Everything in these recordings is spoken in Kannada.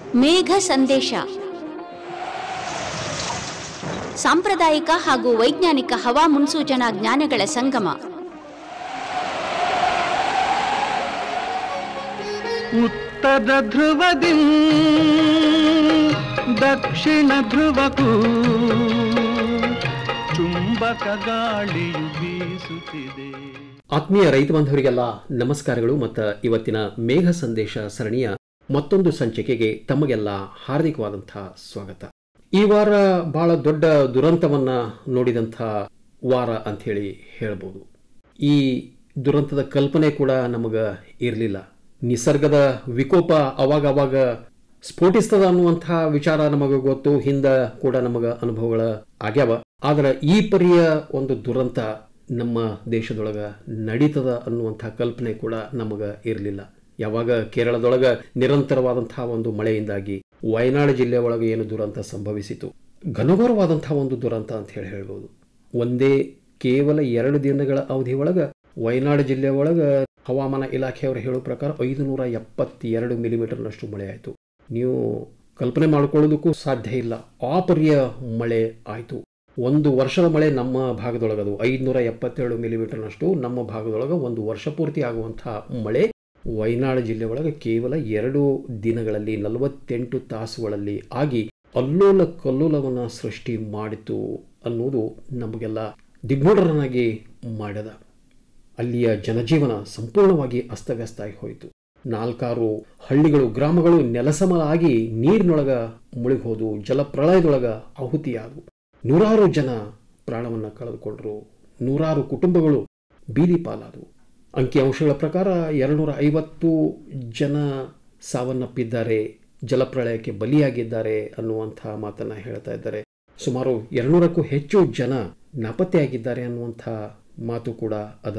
ಮೇಘ ಸಂದೇಶ ಸಾಂಪ್ರದಾಯಿಕ ಹಾಗೂ ವೈಜ್ಞಾನಿಕ ಹವಾ ಮುನ್ಸೂಚನಾ ಜ್ಞಾನಗಳ ಸಂಗಮ ಉತ್ತರ ಧ್ರುವದಿ ದಕ್ಷಿಣ ಧ್ರುವಕ್ಕೂ ಚುಂಬಕ ಗಾಳಿಯು ಬೀಸುತ್ತಿದೆ ಆತ್ಮೀಯ ರೈತ ಬಾಂಧವರಿಗೆಲ್ಲ ನಮಸ್ಕಾರಗಳು ಮತ್ತು ಇವತ್ತಿನ ಮೇಘ ಸಂದೇಶ ಸರಣಿಯ ಮತ್ತೊಂದು ಸಂಚಿಕೆಗೆ ತಮಗೆಲ್ಲ ಹಾರ್ದಿಕವಾದಂಥ ಸ್ವಾಗತ ಈ ವಾರ ಬಹಳ ದೊಡ್ಡ ದುರಂತವನ್ನ ನೋಡಿದಂಥ ವಾರ ಅಂಥೇಳಿ ಹೇಳ್ಬೋದು ಈ ದುರಂತದ ಕಲ್ಪನೆ ಕೂಡ ನಮಗ ಇರಲಿಲ್ಲ ನಿಸರ್ಗದ ವಿಕೋಪ ಅವಾಗ ಅವಾಗ ಸ್ಫೋಟಿಸ್ತದ ಅನ್ನುವಂಥ ವಿಚಾರ ನಮಗೆ ಗೊತ್ತು ಹಿಂದ ಕೂಡ ನಮಗ ಅನುಭವಗಳ ಆಗ್ಯಾವ ಆದ್ರೆ ಈ ಪರಿಯ ಒಂದು ದುರಂತ ನಮ್ಮ ದೇಶದೊಳಗ ನಡೀತದ ಅನ್ನುವಂಥ ಕಲ್ಪನೆ ಕೂಡ ನಮಗ ಇರಲಿಲ್ಲ ಯಾವಾಗ ಕೇರಳದೊಳಗ ನಿರಂತರವಾದಂತಹ ಒಂದು ಮಳೆಯಿಂದಾಗಿ ವಯನಾಡು ಜಿಲ್ಲೆ ಒಳಗೆ ಏನು ದುರಂತ ಸಂಭವಿಸಿತು ಘನಘೋರವಾದಂತಹ ಒಂದು ದುರಂತ ಅಂತ ಹೇಳಿ ಹೇಳ್ಬೋದು ಒಂದೇ ಕೇವಲ ಎರಡು ದಿನಗಳ ಅವಧಿ ಒಳಗ ವಯನಾಡು ಜಿಲ್ಲೆ ಒಳಗ ಹವಾಮಾನ ಇಲಾಖೆಯವರು ಹೇಳೋ ಪ್ರಕಾರ ಐದು ನೂರ ಎಪ್ಪತ್ತೆರಡು ಮಿಲಿಮೀಟರ್ನಷ್ಟು ಮಳೆ ಆಯಿತು ನೀವು ಕಲ್ಪನೆ ಮಾಡ್ಕೊಳ್ಳೋದಕ್ಕೂ ಸಾಧ್ಯ ಇಲ್ಲ ಆ ಪರಿಯ ಮಳೆ ಆಯಿತು ಒಂದು ವರ್ಷದ ಮಳೆ ನಮ್ಮ ಭಾಗದೊಳಗದು ಐದುನೂರ ಎಪ್ಪತ್ತೆರಡು ಮಿಲಿಮೀಟರ್ನಷ್ಟು ನಮ್ಮ ಭಾಗದೊಳಗೆ ಒಂದು ವರ್ಷ ಪೂರ್ತಿ ಆಗುವಂಥ ಮಳೆ ವಯನಾಡು ಜಿಲ್ಲೆ ಒಳಗೆ ಕೇವಲ ಎರಡು ದಿನಗಳಲ್ಲಿ ನಲವತ್ತೆಂಟು ತಾಸುಗಳಲ್ಲಿ ಆಗಿ ಅಲ್ಲೋಲ ಕಲ್ಲೋಲವನ್ನು ಸೃಷ್ಟಿ ಮಾಡಿತು ಅನ್ನೋದು ನಮಗೆಲ್ಲ ದಿಗ್ಮೂಢರನ್ನಾಗಿ ಮಾಡ್ಯದ ಅಲ್ಲಿಯ ಜನಜೀವನ ಸಂಪೂರ್ಣವಾಗಿ ಅಸ್ತವ್ಯಸ್ತ ಆಗಿ ಹೋಯಿತು ನಾಲ್ಕಾರು ಹಳ್ಳಿಗಳು ಗ್ರಾಮಗಳು ನೆಲಸಮಲಾಗಿ ನೀರಿನೊಳಗ ಮುಳುಗೋದು ಜಲಪ್ರಳಯದೊಳಗ ಆಹುತಿಯಾದವು ನೂರಾರು ಜನ ಪ್ರಾಣವನ್ನ ಕಳೆದುಕೊಂಡ್ರು ನೂರಾರು ಕುಟುಂಬಗಳು ಬೀದಿ ಪಾಲಾದವು ಅಂಕಿಅಂಶಗಳ ಪ್ರಕಾರ ಎರಡುನೂರ ಐವತ್ತು ಜನ ಸಾವನ್ನಪ್ಪಿದ್ದಾರೆ ಜಲಪ್ರಳಯಕ್ಕೆ ಬಲಿಯಾಗಿದ್ದಾರೆ ಅನ್ನುವಂಥ ಮಾತನ್ನ ಹೇಳ್ತಾ ಇದ್ದಾರೆ ಸುಮಾರು ಎರಡುನೂರಕ್ಕೂ ಹೆಚ್ಚು ಜನ ನಾಪತ್ತೆಯಾಗಿದ್ದಾರೆ ಅನ್ನುವಂಥ ಮಾತು ಕೂಡ ಅದ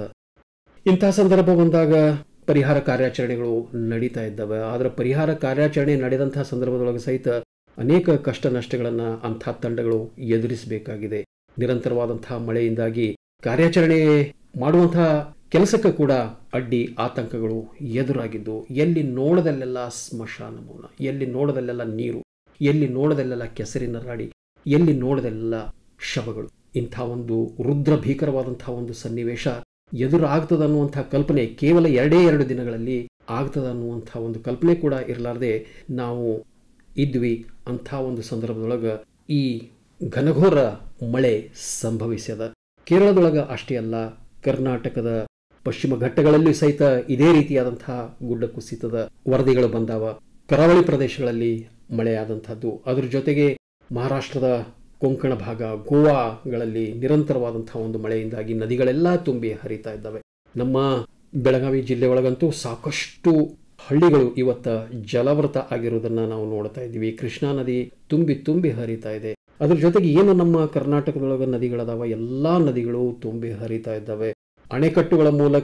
ಇಂಥ ಸಂದರ್ಭ ಬಂದಾಗ ಪರಿಹಾರ ಕಾರ್ಯಾಚರಣೆಗಳು ನಡೀತಾ ಇದ್ದಾವೆ ಆದರೆ ಪರಿಹಾರ ಕಾರ್ಯಾಚರಣೆ ನಡೆದಂತಹ ಸಂದರ್ಭದೊಳಗೆ ಸಹಿತ ಅನೇಕ ಕಷ್ಟ ನಷ್ಟಗಳನ್ನು ಅಂಥ ತಂಡಗಳು ಎದುರಿಸಬೇಕಾಗಿದೆ ನಿರಂತರವಾದಂತಹ ಮಳೆಯಿಂದಾಗಿ ಕಾರ್ಯಾಚರಣೆ ಮಾಡುವಂತಹ ಕೆಲಸಕ್ಕೆ ಕೂಡ ಅಡ್ಡಿ ಆತಂಕಗಳು ಎದುರಾಗಿದ್ದು ಎಲ್ಲಿ ನೋಡದಲ್ಲೆಲ್ಲ ಸ್ಮಶಾನ ಮೌನ ಎಲ್ಲಿ ನೋಡದಲ್ಲೆಲ್ಲ ನೀರು ಎಲ್ಲಿ ನೋಡದಲ್ಲೆಲ್ಲ ಕೆಸರಿನ ರಾಡಿ ಎಲ್ಲಿ ನೋಡದಲ್ಲೆಲ್ಲ ಶವಗಳು ಇಂಥ ಒಂದು ರುದ್ರ ಭೀಕರವಾದಂತಹ ಒಂದು ಸನ್ನಿವೇಶ ಎದುರಾಗ್ತದ ಅನ್ನುವಂಥ ಕಲ್ಪನೆ ಕೇವಲ ಎರಡೇ ಎರಡು ದಿನಗಳಲ್ಲಿ ಆಗ್ತದ ಅನ್ನುವಂಥ ಒಂದು ಕಲ್ಪನೆ ಕೂಡ ಇರಲಾರ್ದೆ ನಾವು ಇದ್ವಿ ಅಂಥ ಒಂದು ಸಂದರ್ಭದೊಳಗೆ ಈ ಘನಘೋರ ಮಳೆ ಸಂಭವಿಸ್ಯದ ಕೇರಳದೊಳಗ ಅಷ್ಟೇ ಅಲ್ಲ ಕರ್ನಾಟಕದ ಪಶ್ಚಿಮ ಘಟ್ಟಗಳಲ್ಲಿ ಸಹಿತ ಇದೇ ರೀತಿಯಾದಂತಹ ಗುಡ್ಡ ಕುಸಿತದ ವರದಿಗಳು ಬಂದಾವ ಕರಾವಳಿ ಪ್ರದೇಶಗಳಲ್ಲಿ ಮಳೆಯಾದಂಥದ್ದು ಅದ್ರ ಜೊತೆಗೆ ಮಹಾರಾಷ್ಟ್ರದ ಕೊಂಕಣ ಭಾಗ ಗೋವಾಗಳಲ್ಲಿ ನಿರಂತರವಾದಂತಹ ಒಂದು ಮಳೆಯಿಂದಾಗಿ ನದಿಗಳೆಲ್ಲ ತುಂಬಿ ಹರಿತಾ ಇದ್ದಾವೆ ನಮ್ಮ ಬೆಳಗಾವಿ ಜಿಲ್ಲೆ ಒಳಗಂತೂ ಸಾಕಷ್ಟು ಹಳ್ಳಿಗಳು ಇವತ್ತ ಜಲವೃತ ಆಗಿರುವುದನ್ನ ನಾವು ನೋಡ್ತಾ ಇದ್ದೀವಿ ಕೃಷ್ಣಾ ನದಿ ತುಂಬಿ ತುಂಬಿ ಹರಿತಾ ಇದೆ ಅದ್ರ ಜೊತೆಗೆ ಏನು ನಮ್ಮ ಕರ್ನಾಟಕದೊಳಗ ನದಿಗಳದಾವ ಎಲ್ಲಾ ನದಿಗಳು ತುಂಬಿ ಹರಿತಾ ಇದ್ದಾವೆ ಅಣೆಕಟ್ಟುಗಳ ಮೂಲಕ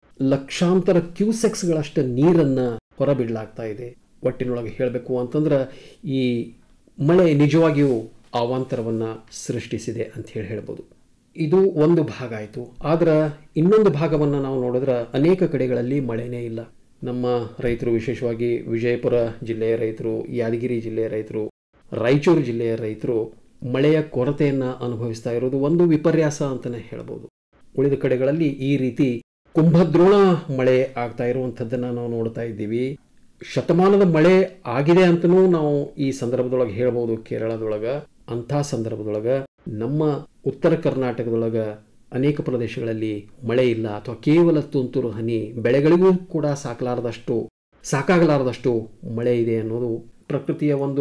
ಲಕ್ಷಾಂತರ ಕ್ಯೂಸೆಕ್ಸ್ಗಳಷ್ಟು ನೀರನ್ನ ಹೊರಬಿಡಲಾಗ್ತಾ ಇದೆ ಒಟ್ಟಿನೊಳಗೆ ಹೇಳಬೇಕು ಅಂತಂದ್ರೆ ಈ ಮಳೆ ನಿಜವಾಗಿಯೂ ಅವಾಂತರವನ್ನ ಸೃಷ್ಟಿಸಿದೆ ಅಂತ ಹೇಳಿ ಹೇಳ್ಬೋದು ಇದು ಒಂದು ಭಾಗ ಆಯಿತು ಆದ್ರೆ ಇನ್ನೊಂದು ಭಾಗವನ್ನು ನಾವು ನೋಡಿದ್ರೆ ಅನೇಕ ಕಡೆಗಳಲ್ಲಿ ಮಳೆನೇ ಇಲ್ಲ ನಮ್ಮ ರೈತರು ವಿಶೇಷವಾಗಿ ವಿಜಯಪುರ ಜಿಲ್ಲೆಯ ರೈತರು ಯಾದಗಿರಿ ಜಿಲ್ಲೆಯ ರೈತರು ರಾಯಚೂರು ಜಿಲ್ಲೆಯ ರೈತರು ಮಳೆಯ ಕೊರತೆಯನ್ನು ಅನುಭವಿಸ್ತಾ ಇರೋದು ಒಂದು ವಿಪರ್ಯಾಸ ಅಂತಲೇ ಹೇಳ್ಬೋದು ಉಳಿದ ಕಡೆಗಳಲ್ಲಿ ಈ ರೀತಿ ಕುಂಭದ್ರೋಣ ಮಳೆ ಆಗ್ತಾ ಇರುವಂಥದ್ದನ್ನು ನಾವು ನೋಡ್ತಾ ಇದ್ದೀವಿ ಶತಮಾನದ ಮಳೆ ಆಗಿದೆ ಅಂತಲೂ ನಾವು ಈ ಸಂದರ್ಭದೊಳಗೆ ಹೇಳ್ಬೋದು ಕೇರಳದೊಳಗೆ ಅಂಥ ಸಂದರ್ಭದೊಳಗೆ ನಮ್ಮ ಉತ್ತರ ಕರ್ನಾಟಕದೊಳಗೆ ಅನೇಕ ಪ್ರದೇಶಗಳಲ್ಲಿ ಮಳೆ ಇಲ್ಲ ಅಥವಾ ಕೇವಲ ತುಂತುರು ಹನಿ ಬೆಳೆಗಳಿಗೂ ಕೂಡ ಸಾಕಲಾರದಷ್ಟು ಸಾಕಾಗಲಾರದಷ್ಟು ಮಳೆ ಇದೆ ಅನ್ನೋದು ಪ್ರಕೃತಿಯ ಒಂದು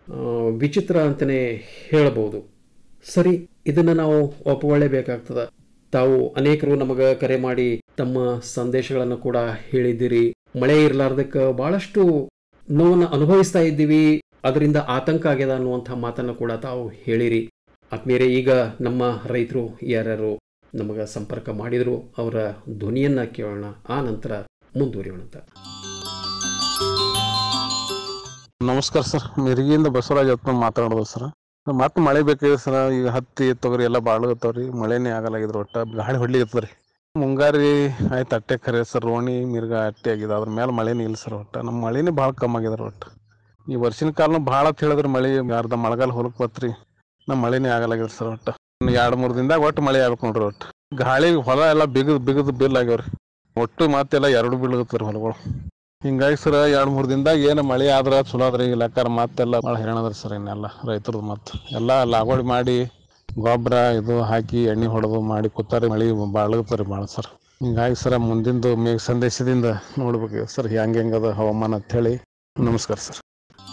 ವಿಚಿತ್ರ ಅಂತಲೇ ಹೇಳಬಹುದು ಸರಿ ಇದನ್ನು ನಾವು ಒಪ್ಪಿಕೊಳ್ಳೇಬೇಕಾಗ್ತದ ತಾವು ಅನೇಕರು ನಮಗೆ ಕರೆ ಮಾಡಿ ತಮ್ಮ ಸಂದೇಶಗಳನ್ನು ಕೂಡ ಹೇಳಿದ್ದೀರಿ ಮಳೆ ಇರಲಾರ್ದಕ್ಕೆ ಬಹಳಷ್ಟು ನೋವನ್ನು ಅನುಭವಿಸ್ತಾ ಇದ್ದೀವಿ ಅದರಿಂದ ಆತಂಕ ಆಗ್ಯದ ಅನ್ನುವಂಥ ಮಾತನ್ನು ಕೂಡ ತಾವು ಹೇಳಿರಿ ಆತ್ಮೀಯರೇ ಈಗ ನಮ್ಮ ರೈತರು ಯಾರ್ಯಾರು ನಮಗೆ ಸಂಪರ್ಕ ಮಾಡಿದ್ರು ಅವರ ಧ್ವನಿಯನ್ನ ಕೇಳೋಣ ಆ ನಂತರ ಮುಂದುವರಿಯೋಣ ಅಂತ ನಮಸ್ಕಾರ ಸರ್ ಮಿರ್ಗಿಯಿಂದ ಬಸವರಾಜ್ ಹತ್ರ ಮಾತಾಡೋದು ಸರ್ ಮತ್ತೆ ಮಳೆ ಬೇಕಾಗಿದೆ ಸರ್ ಈಗ ಹತ್ತಿ ತೊಗರಿ ಎಲ್ಲ ಬಾಳಗತ್ತವ್ರಿ ಮಳೆನೇ ಆಗಲಾಗಿದ್ರ ಒಟ್ಟ ಗಾಳಿ ಹೊಡ್ಲಿಕತ್ತದ್ರಿ ಮುಂಗಾರಿ ಆಯ್ತು ಅಟ್ಟೆ ಖರೆ ಸರ್ ರೋಣಿ ಮಿರ್ಗ ಅಟ್ಟೆ ಆಗಿದೆ ಅದ್ರ ಮೇಲೆ ಮಳೆನೇ ಇಲ್ಲ ಸರ್ ಒಟ್ಟ ನಮ್ಮ ಮಳೆನೇ ಭಾಳ ಕಮ್ಮಿ ಆಗ್ಯದ ಒಟ್ಟು ಈ ವರ್ಷಿನ ಕಾಲನು ಭಾಳ ಅಂತ ಹೇಳಿದ್ರೆ ಮಳೆ ಅರ್ಧ ಮಳೆಗಾಲ ಹೊಲಕ್ ಬತ್ರಿ ನಮ್ಮ ಮಳೆನೇ ಆಗಲಾಗ್ಯದ ಸರ್ ಒಟ್ಟು ಎರಡು ಮೂರು ದಿನದಾಗ ಒಟ್ಟು ಮಳೆ ಆಗ್ಬೇಕು ನೋಡ್ರಿ ಒಟ್ಟು ಗಾಳಿ ಹೊಲ ಎಲ್ಲ ಬಿಗದ್ ಬಿಗದ್ ಬಿಲ್ ಆಗ್ಯಾವ್ರಿ ಒಟ್ಟು ಮತ್ತೆಲ್ಲ ಎರಡು ಬೀಳಗತ್ತಾರೆ ಹೊಲಗಳು ಹಿಂಗಾಗಿ ಸರ್ ಎರಡು ಮೂರು ದಿನದಾಗ ಏನು ಮಳೆ ಆದ್ರೆ ಚಲೋ ಆದ್ರೆ ಈಗ ಲೆಕ್ಕಾರ ಮತ್ತೆಲ್ಲ ಭಾಳ ಹೈರಾಣ ಅದ್ರಿ ಸರ್ ಇನ್ನೆಲ್ಲ ರೈತರದ್ದು ಮತ್ತೆ ಎಲ್ಲ ಲಾಗೋಡಿ ಮಾಡಿ ಗೊಬ್ಬರ ಇದು ಹಾಕಿ ಎಣ್ಣೆ ಹೊಡೆದು ಮಾಡಿ ಕೂತಾರೆ ಮಳೆ ಬಾಳಗತ್ತಾರೆ ಭಾಳ ಸರ್ ಹಿಂಗಾಗಿ ಸರ್ ಮುಂದಿಂದು ಮೇಘ ಸಂದೇಶದಿಂದ ನೋಡ್ಬೇಕು ಸರ್ ಹೆಂಗೆ ಹೆಂಗದ ಹವಾಮಾನ ಅಂತ ಹೇಳಿ ನಮಸ್ಕಾರ ಸರ್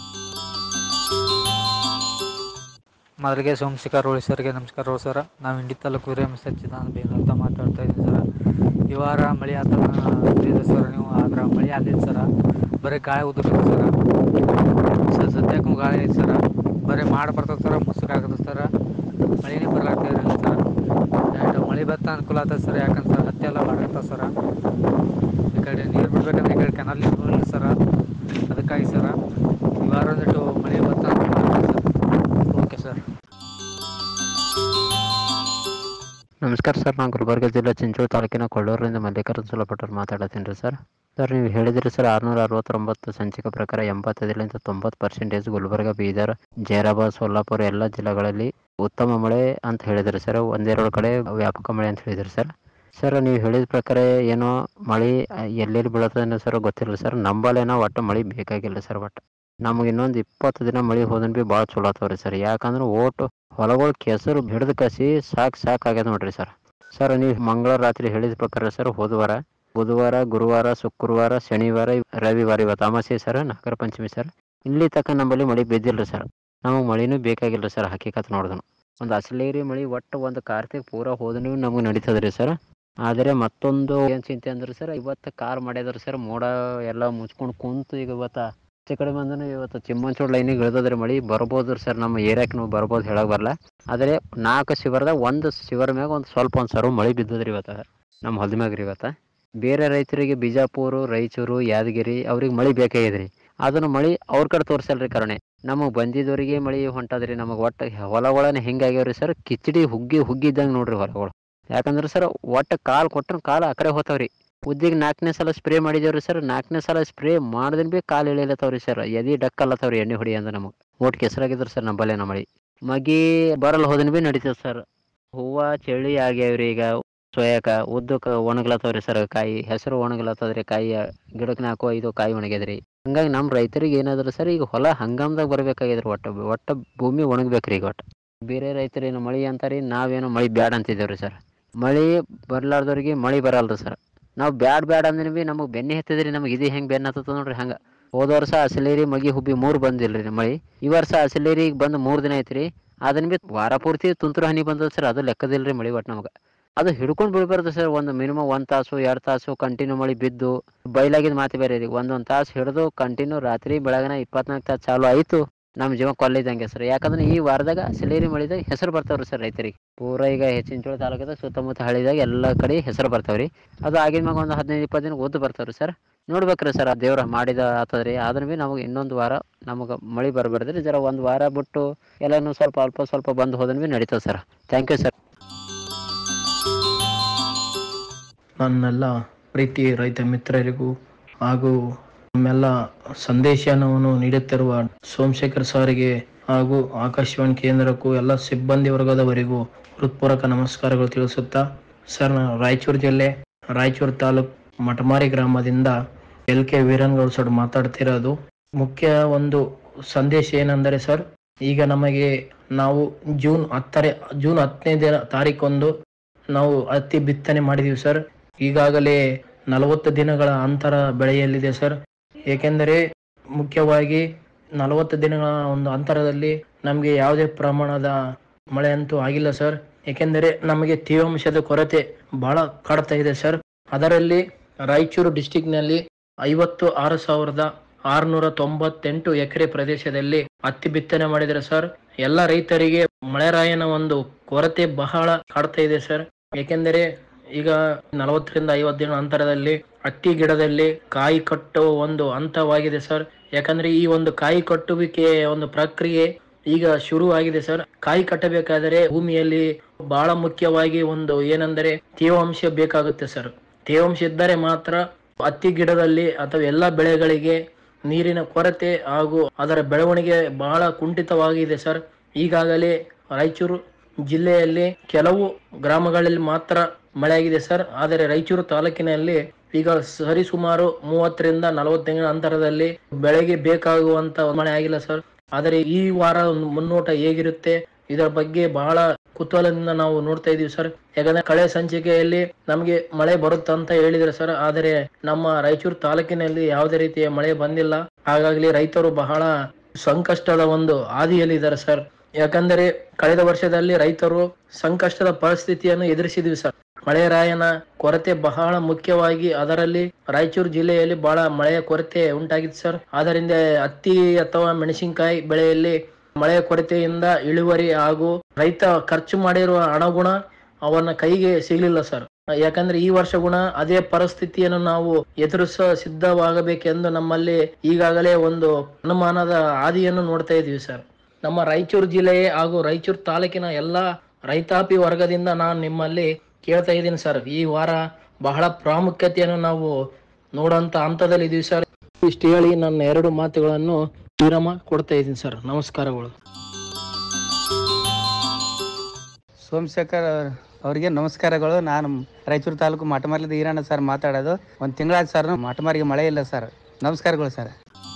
ಮೊದಲಿಗೆ ಸೋಮಶೇಖರ್ ಹೋಳಿ ಸರ್ಗೆ ನಮಸ್ಕಾರ ಸರ್ ನಾವು ಇಂಡಿ ತಾಲೂಕು ಹಿರಿಯ ಸಚ್ಚಿದಾನಂದ ಬೇಂದ್ರ ಅಂತ ಮಾತಾಡ್ತಾ ಇದ್ದೀನಿ ಸರ್ ಈ ವಾರ ಮಳೆ ಆತ ಅಂತಿದೆ ಸರ್ ನೀವು ಆದ್ರೆ ಮಳೆ ಆಗಲಿಲ್ಲ ಸರ ಬರೀ ಗಾಳಿ ಉದುರಿದೆ ಸರ ಸರ್ ಸದ್ಯಕ್ಕೂ ಗಾಳಿ ಐತೆ ಸರ ಬರೀ ಮಾಡಿ ಬರ್ತದೆ ಸರ ಮುಸುಕಾಗತ್ತೆ ಸರ ಮಳೆನೇ ಬರ್ಲಾಗ್ತಾ ಇರಲಿಲ್ಲ ಸರ್ ಡೈರೆಕ್ಟ್ ಮಳೆ ಬತ್ತ ಅನುಕೂಲ ಆಗ್ತದೆ ಸರ್ ಯಾಕಂದ್ರೆ ಸರ್ ಹತ್ತಿ ಎಲ್ಲ ಬಾಡಾಗ್ತದೆ ಸರ ಈ ಕಡೆ ನೀರು ಬಿಡ್ಬೇಕಂದ್ರೆ ಈ ಕಡೆ ಕೆನಾಲ್ ನೀರು ಬರಲಿಲ್ಲ ಸರ ಅದಕ್ಕಾಗಿ ಸರ ಈ ವಾರ ಒಂದಿಟ್ಟು ಮಳೆ ಬತ್ತ ಅನುಕೂಲ ಆಗ್ತದೆ ಸರ್ ಓಕೆ ಸರ್ ನಮಸ್ಕಾರ ಸರ್ ನಾನು ಗುಲ್ಬರ್ಗ ಜಿಲ್ಲೆ ಚಿಂಚೋಳಿ ತಾಲೂಕಿನ ಕೊಳ್ಳೂರಿನಿಂದ ಮಲ್ಲಿಕಾರ್ಜುನ ಸುಲಭಟ್ಟರು ಮಾತಾಡತ್ತೀನಿ ರೀ ಸರ್ ಸರ್ ನೀವು ಹೇಳಿದ್ರಿ ಸರ್ ಆರುನೂರ ಅರವತ್ತೊಂಬತ್ತು ಸಂಚಿಕೆ ಪ್ರಕಾರ ಎಂಬತ್ತೈದರಿಂದ ತೊಂಬತ್ತು ಪರ್ಸೆಂಟೇಜ್ ಗುಲ್ಬರ್ಗ ಬೀದರ್ ಜೈರಾಬಾದ್ ಸೊಲ್ಲಾಪುರ ಎಲ್ಲ ಜಿಲ್ಲೆಗಳಲ್ಲಿ ಉತ್ತಮ ಮಳೆ ಅಂತ ಹೇಳಿದ್ರಿ ಸರ್ ಒಂದೆರಡು ಕಡೆ ವ್ಯಾಪಕ ಮಳೆ ಅಂತ ಹೇಳಿದ್ರಿ ಸರ್ ಸರ್ ನೀವು ಹೇಳಿದ ಪ್ರಕಾರ ಏನೋ ಮಳೆ ಎಲ್ಲೆಲ್ಲಿ ಬೀಳತ್ತದೇನೋ ಸರ್ ಗೊತ್ತಿಲ್ಲ ಸರ್ ನಂಬಲ್ಲೇನೋ ಒಟ್ಟು ಮಳೆ ಬೇಕಾಗಿಲ್ಲ ಸರ್ ಒಟ್ಟು ನಮಗೆ ಇನ್ನೊಂದು ಇಪ್ಪತ್ತು ದಿನ ಮಳೆ ಹೋದನ್ ಭೀ ಭಾಳ ಚಲೋ ಆತವ್ರಿ ಸರ್ ಯಾಕಂದ್ರೆ ಓಟು ಹೊಲಗಳು ಕೆಸರು ಹಿಡಿದು ಕಸಿ ಸಾಕು ಸಾಕು ಆಗ್ಯದ ನೋಡ್ರಿ ಸರ್ ಸರ್ ನೀವು ಮಂಗಳವಾರ ರಾತ್ರಿ ಹೇಳಿದ ಪ್ರಕಾರ ಸರ್ ಹೋದವಾರ ಬುಧವಾರ ಗುರುವಾರ ಶುಕ್ರವಾರ ಶನಿವಾರ ರವಿವಾರ ಇವತ್ತು ಅಮಾಸೆ ಸರ್ ನಾಗರ ಪಂಚಮಿ ಸರ್ ಇಲ್ಲಿ ತನಕ ನಮ್ಮಲ್ಲಿ ಮಳೆ ಬಿದ್ದಿಲ್ಲ ಸರ್ ನಮಗೆ ಮಳೆನೂ ಬೇಕಾಗಿಲ್ಲ ಸರ್ ಹಕೀಕತ್ ನೋಡಿದ್ನು ಒಂದು ಅಸಲೇರಿ ಮಳೆ ಒಟ್ಟು ಒಂದು ಕಾರ್ತಿಕ್ ಪೂರ ಹೋದನು ನಮಗೆ ನಡೀತದ್ರಿ ಸರ್ ಆದರೆ ಮತ್ತೊಂದು ಏನು ಚಿಂತೆ ಅಂದ್ರೆ ಸರ್ ಇವತ್ತು ಕಾರ್ ಮಾಡ್ಯದ್ರಿ ಸರ್ ಮೋಡ ಎಲ್ಲ ಮುಚ್ಕೊಂಡು ಕುಂತು ಈಗ ಇವತ್ತು ಆಚೆ ಕಡೆ ಬಂದನು ಇವತ್ತು ಚಿಮ್ಮಂಚೋಡ್ ಲೈನಿಗೆ ಇಳ್ದದ್ರಿ ಮಳೆ ಬರ್ಬೋದು ಸರ್ ನಮ್ಮ ಏರಿಯಾಕ್ಕೆ ನಾವು ಬರ್ಬೋದು ಹೇಳಕ್ ಬರಲ್ಲ ಆದರೆ ನಾಲ್ಕು ಶಿವರ್ದಾಗ ಒಂದು ಶಿವರ್ ಮ್ಯಾಗ ಒಂದು ಸ್ವಲ್ಪ ಒಂದು ಸರ್ವ ಮಳೆ ಬಿದ್ದದ್ರಿ ಇವತ್ತು ನಮ್ಮ ಹೊಲದ ಮ್ಯಾಗ ರೀ ಇವತ್ತು ಬೇರೆ ರೈತರಿಗೆ ಬಿಜಾಪುರ ರಾಯಚೂರು ಯಾದಗಿರಿ ಅವ್ರಿಗೆ ಮಳೆ ಬೇಕಾಗಿದ್ರಿ ಅದನ್ನು ಮಳೆ ಅವ್ರ ಕಡೆ ತೋರಿಸಲ್ರಿ ಕರುಣೆ ನಮಗೆ ಬಂದಿದ್ದವರಿಗೆ ಮಳೆ ಹೊಂಟದ್ರಿ ನಮಗೆ ಒಟ್ಟು ಹೊಲಗಳನ್ನ ಹೆಂಗಾಗ್ಯಾವ್ರಿ ಸರ್ ಕಿಚಡಿ ಹುಗ್ಗಿ ಹುಗ್ಗಿದ್ದಂಗೆ ನೋಡ್ರಿ ಹೊಲಗಳು ಯಾಕಂದ್ರೆ ಸರ್ ಒಟ್ಟು ಕಾಲು ಕೊಟ್ಟರೆ ಕಾಲು ಆ ಕಡೆ ಹೋತಾವ್ರಿ ಉದ್ದಿಗೆ ನಾಲ್ಕನೇ ಸಲ ಸ್ಪ್ರೇ ಮಾಡಿದೇವ್ರಿ ಸರ್ ನಾಲ್ಕನೇ ಸಲ ಸ್ಪ್ರೇ ಮಾಡಿದ್ರೆ ಭೀ ಕಾಲು ಇಳಿಲತ್ತವ್ರಿ ಸರ್ ಎದಿ ಡಕ್ಕಲ್ಲತ್ತವ್ರಿ ಎಣ್ಣೆ ಹೊಡಿ ಅಂದ್ರೆ ನಮಗೆ ಒಟ್ಟು ಕೆಸರಾಗಿದ್ರು ಸರ್ ನಂಬಲ್ಲೇ ನಮ್ಮ ಮಳೆ ಮಗಿ ಬರಲ್ಲ ಹೋದನ್ ಭೀ ನಡೀತದೆ ಸರ್ ಹೂವು ಚಳಿ ಆಗ್ಯಾವ್ರಿ ಈಗ ಸೋಯಾಕ ಉದ್ದಕ್ಕೆ ಒಣಗ್ಲತ್ತವ್ರಿ ಸರ್ ಕಾಯಿ ಹೆಸರು ಒಣಗ್ಲತ್ತದ್ರಿ ಕಾಯಿ ಗಿಡಕ್ಕೆ ನಾಲ್ಕು ಐದು ಕಾಯಿ ಒಣಗ್ಯದ್ರಿ ಹಂಗಾಗಿ ನಮ್ಮ ರೈತರಿಗೆ ಏನಾದ್ರು ಸರ್ ಈಗ ಹೊಲ ಹಂಗಾಮ್ದಾಗ ಬರ್ಬೇಕಾಗಿದ್ರಿ ಒಟ್ಟು ಒಟ್ಟು ಭೂಮಿ ಒಣಗ್ಬೇಕ್ರಿ ಈಗ ಒಟ್ಟು ಬೇರೆ ರೈತರೇನು ಮಳೆ ಅಂತಾರಿ ನಾವೇನೋ ಮಳೆ ಬ್ಯಾಡ ಅಂತಿದ್ದೇವ್ರಿ ಸರ್ ಮಳೆ ಬರ್ಲಾರ್ದವ್ರಿಗೆ ಮಳೆ ಬರಲ್ರಿ ಸರ್ ನಾವು ಬ್ಯಾಡ್ ಬ್ಯಾಡ್ ಅಂದ್ರೆ ಭೀ ನಮಗೆ ಬೆನ್ನೆ ಹತ್ತಿದ್ರಿ ನಮಗೆ ಇದು ಹೆಂಗೆ ಬೆನ್ನ ಹತ್ತದ ನೋಡ್ರಿ ಹಂಗೆ ಹೋದ ವರ್ಷ ಅಸಲೇರಿ ಮಗಿ ಹುಬ್ಬಿ ಮೂರು ಬಂದಿಲ್ರಿ ಮಳೆ ಈ ವರ್ಷ ಅಸಲೇರಿಗೆ ಬಂದು ಮೂರು ದಿನ ಐತ್ರಿ ಅದನ್ನ ಬಿ ವಾರ ಪೂರ್ತಿ ತುಂತುರು ಹನಿ ಬಂದದ ಸರ್ ಅದು ಲೆಕ್ಕದಿಲ್ರಿ ಮಳೆ ಒಟ್ಟು ನಮಗೆ ಅದು ಹಿಡ್ಕೊಂಡು ಬೀಳ್ಬಾರ್ದು ಸರ್ ಒಂದು ಮಿನಿಮಮ್ ಒಂದು ತಾಸು ಎರಡು ತಾಸು ಕಂಟಿನ್ಯೂ ಮಳೆ ಬಿದ್ದು ಬಯಲಾಗಿದ ಮಾತು ಬೇರೆ ರೀ ಒಂದೊಂದು ತಾಸು ಹಿಡಿದು ಕಂಟಿನ್ಯೂ ರಾತ್ರಿ ಬೆಳಗಿನ ಇಪ್ಪತ್ನಾಲ್ಕು ತಾಸು ಚಾಲು ಆಯಿತು ನಮ್ಮ ಜೀವ ಕೊಲ್ಲಿದ್ದಂಗೆ ಸರ್ ಯಾಕಂದ್ರೆ ಈ ವಾರದಾಗ ಸಿಲೇರಿ ಮಳಿದಾಗ ಹೆಸರು ಬರ್ತಾವ್ರಿ ಸರ್ ರೈತರಿಗೆ ಪೂರ ಈಗ ಹೆಚ್ಚಿನಚೋಳ ತಾಲೂಕದ ಸುತ್ತಮುತ್ತ ಹಳ್ಳಿದಾಗ ಎಲ್ಲ ಕಡೆ ಹೆಸರು ಬರ್ತಾವ್ರಿ ಅದು ಆಗಿನ ಮ್ಯಾಗ ಒಂದು ಹದಿನೈದು ಇಪ್ಪತ್ತು ದಿನ ಓದು ಬರ್ತಾವ್ರಿ ಸರ್ ನೋಡ್ಬೇಕ್ರಿ ಸರ್ ಆ ದೇವ್ರ ಮಾಡಿದ ಆತದ್ರಿ ಆದ್ರೆ ಭೀ ನಮಗೆ ಇನ್ನೊಂದು ವಾರ ನಮಗೆ ಮಳೆ ಬರಬಾರ್ದ್ರಿ ಜರ ಒಂದು ವಾರ ಬಿಟ್ಟು ಎಲ್ಲನೂ ಸ್ವಲ್ಪ ಅಲ್ಪ ಸ್ವಲ್ಪ ಬಂದು ಹೋದನ್ ಭೀ ನಡೀತದೆ ಸರ್ ಥ್ಯಾಂಕ್ ಯು ಸರ್ ನನ್ನೆಲ್ಲ ಪ್ರೀತಿ ರೈತ ಮಿತ್ರರಿಗೂ ಹಾಗೂ ನಮ್ಮೆಲ್ಲ ಸಂದೇಶನವನ್ನು ನೀಡುತ್ತಿರುವ ಸೋಮಶೇಖರ್ ಸಾರಿಗೆ ಹಾಗೂ ಆಕಾಶವಾಣಿ ಕೇಂದ್ರಕ್ಕೂ ಎಲ್ಲ ಸಿಬ್ಬಂದಿ ವರ್ಗದವರಿಗೂ ಹೃತ್ಪೂರ್ವಕ ನಮಸ್ಕಾರಗಳು ತಿಳಿಸುತ್ತಾ ಸರ್ ನಾನು ರಾಯಚೂರು ಜಿಲ್ಲೆ ರಾಯಚೂರು ತಾಲೂಕು ಮಟಮಾರಿ ಗ್ರಾಮದಿಂದ ಎಲ್ ಕೆ ವೀರನ್ಗೌಡ ಸರ್ ಮಾತಾಡ್ತಿರೋದು ಮುಖ್ಯ ಒಂದು ಸಂದೇಶ ಏನೆಂದರೆ ಸರ್ ಈಗ ನಮಗೆ ನಾವು ಜೂನ್ ಹತ್ತನೇ ಜೂನ್ ಹತ್ತನೇ ದಿನ ತಾರೀಕೊಂದು ನಾವು ಹತ್ತಿ ಬಿತ್ತನೆ ಮಾಡಿದೀವಿ ಸರ್ ಈಗಾಗಲೇ ನಲವತ್ತು ದಿನಗಳ ಅಂತರ ಬೆಳೆಯಲ್ಲಿದೆ ಸರ್ ಏಕೆಂದರೆ ಮುಖ್ಯವಾಗಿ ನಲವತ್ತು ದಿನಗಳ ಒಂದು ಅಂತರದಲ್ಲಿ ನಮಗೆ ಯಾವುದೇ ಪ್ರಮಾಣದ ಮಳೆ ಅಂತೂ ಆಗಿಲ್ಲ ಸರ್ ಏಕೆಂದರೆ ನಮಗೆ ತೇವಾಂಶದ ಕೊರತೆ ಬಹಳ ಕಾಡ್ತಾ ಇದೆ ಸರ್ ಅದರಲ್ಲಿ ರಾಯಚೂರು ಡಿಸ್ಟಿಕ್ನಲ್ಲಿ ಐವತ್ತು ಆರು ಸಾವಿರದ ಆರುನೂರ ತೊಂಬತ್ತೆಂಟು ಎಕರೆ ಪ್ರದೇಶದಲ್ಲಿ ಹತ್ತಿ ಬಿತ್ತನೆ ಮಾಡಿದರೆ ಸರ್ ಎಲ್ಲ ರೈತರಿಗೆ ಮಳೆರಾಯನ ಒಂದು ಕೊರತೆ ಬಹಳ ಕಾಡ್ತಾ ಇದೆ ಸರ್ ಏಕೆಂದರೆ ಈಗ ನಲವತ್ತರಿಂದ ಐವತ್ತು ದಿನ ಅಂತರದಲ್ಲಿ ಹತ್ತಿ ಗಿಡದಲ್ಲಿ ಕಾಯಿ ಕಟ್ಟುವ ಒಂದು ಹಂತವಾಗಿದೆ ಸರ್ ಯಾಕಂದ್ರೆ ಈ ಒಂದು ಕಾಯಿ ಕಟ್ಟುವಿಕೆ ಒಂದು ಪ್ರಕ್ರಿಯೆ ಈಗ ಶುರು ಆಗಿದೆ ಸರ್ ಕಾಯಿ ಕಟ್ಟಬೇಕಾದರೆ ಭೂಮಿಯಲ್ಲಿ ಬಹಳ ಮುಖ್ಯವಾಗಿ ಒಂದು ಏನೆಂದರೆ ತೇವಾಂಶ ಬೇಕಾಗುತ್ತೆ ಸರ್ ತೇವಾಂಶ ಇದ್ದರೆ ಮಾತ್ರ ಹತ್ತಿ ಗಿಡದಲ್ಲಿ ಅಥವಾ ಎಲ್ಲ ಬೆಳೆಗಳಿಗೆ ನೀರಿನ ಕೊರತೆ ಹಾಗೂ ಅದರ ಬೆಳವಣಿಗೆ ಬಹಳ ಕುಂಠಿತವಾಗಿದೆ ಸರ್ ಈಗಾಗಲೇ ರಾಯಚೂರು ಜಿಲ್ಲೆಯಲ್ಲಿ ಕೆಲವು ಗ್ರಾಮಗಳಲ್ಲಿ ಮಾತ್ರ ಮಳೆಯಾಗಿದೆ ಸರ್ ಆದರೆ ರಾಯಚೂರು ತಾಲೂಕಿನಲ್ಲಿ ಈಗ ಸರಿಸುಮಾರು ಮೂವತ್ತರಿಂದ ನಲವತ್ತು ತಿಂಗಳ ಅಂತರದಲ್ಲಿ ಬೆಳೆಗೆ ಬೇಕಾಗುವಂತ ಮಳೆ ಆಗಿಲ್ಲ ಸರ್ ಆದರೆ ಈ ವಾರ ಮುನ್ನೋಟ ಹೇಗಿರುತ್ತೆ ಇದರ ಬಗ್ಗೆ ಬಹಳ ಕುತೂಹಲದಿಂದ ನಾವು ನೋಡ್ತಾ ಇದೀವಿ ಸರ್ ಯಾಕಂದ್ರೆ ಕಳೆ ಸಂಚಿಕೆಯಲ್ಲಿ ನಮಗೆ ಮಳೆ ಬರುತ್ತೆ ಅಂತ ಹೇಳಿದ್ರೆ ಸರ್ ಆದರೆ ನಮ್ಮ ರಾಯಚೂರು ತಾಲೂಕಿನಲ್ಲಿ ಯಾವುದೇ ರೀತಿಯ ಮಳೆ ಬಂದಿಲ್ಲ ಹಾಗಾಗಿ ರೈತರು ಬಹಳ ಸಂಕಷ್ಟದ ಒಂದು ಹಾದಿಯಲ್ಲಿದ್ದಾರೆ ಸರ್ ಯಾಕಂದರೆ ಕಳೆದ ವರ್ಷದಲ್ಲಿ ರೈತರು ಸಂಕಷ್ಟದ ಪರಿಸ್ಥಿತಿಯನ್ನು ಎದುರಿಸಿದ್ವಿ ಸರ್ ಮಳೆರಾಯನ ಕೊರತೆ ಬಹಳ ಮುಖ್ಯವಾಗಿ ಅದರಲ್ಲಿ ರಾಯಚೂರು ಜಿಲ್ಲೆಯಲ್ಲಿ ಬಹಳ ಮಳೆಯ ಕೊರತೆ ಉಂಟಾಗಿತ್ತು ಸರ್ ಆದ್ದರಿಂದ ಹತ್ತಿ ಅಥವಾ ಮೆಣಸಿನಕಾಯಿ ಬೆಳೆಯಲ್ಲಿ ಮಳೆಯ ಕೊರತೆಯಿಂದ ಇಳುವರಿ ಹಾಗೂ ರೈತ ಖರ್ಚು ಮಾಡಿರುವ ಹಣಗುಣ ಅವನ ಕೈಗೆ ಸಿಗಲಿಲ್ಲ ಸರ್ ಯಾಕಂದ್ರೆ ಈ ವರ್ಷ ಗುಣ ಅದೇ ಪರಿಸ್ಥಿತಿಯನ್ನು ನಾವು ಎದುರಿಸ ಸಿದ್ಧವಾಗಬೇಕೆಂದು ನಮ್ಮಲ್ಲಿ ಈಗಾಗಲೇ ಒಂದು ಅನುಮಾನದ ಹಾದಿಯನ್ನು ನೋಡ್ತಾ ಇದೀವಿ ಸರ್ ನಮ್ಮ ರಾಯಚೂರು ಜಿಲ್ಲೆಯೇ ಹಾಗೂ ರಾಯಚೂರು ತಾಲೂಕಿನ ಎಲ್ಲ ರೈತಾಪಿ ವರ್ಗದಿಂದ ನಾನು ನಿಮ್ಮಲ್ಲಿ ಕೇಳ್ತಾ ಇದ್ದೀನಿ ಸರ್ ಈ ವಾರ ಬಹಳ ಪ್ರಾಮುಖ್ಯತೆಯನ್ನು ನಾವು ನೋಡೋಂತ ಹಂತದಲ್ಲಿ ಇದೀವಿ ಸರ್ ಇಷ್ಟು ಹೇಳಿ ನನ್ನ ಎರಡು ಮಾತುಗಳನ್ನು ವಿರಾಮ ಕೊಡ್ತಾ ಇದ್ದೀನಿ ಸರ್ ನಮಸ್ಕಾರಗಳು ಸೋಮಶೇಖರ್ ಅವರಿಗೆ ನಮಸ್ಕಾರಗಳು ನಾನು ರಾಯಚೂರು ತಾಲೂಕು ಮಠಮಾರ್ಲಿದ ಈರಣ್ಣ ಸರ್ ಮಾತಾಡೋದು ಒಂದು ತಿಂಗಳಾದ ಸರ್ ಮಠಮಾರಿಗೆ ಮಳೆ ಇಲ್ಲ ಸರ್ ನಮಸ್ಕಾರಗಳು ಸರ್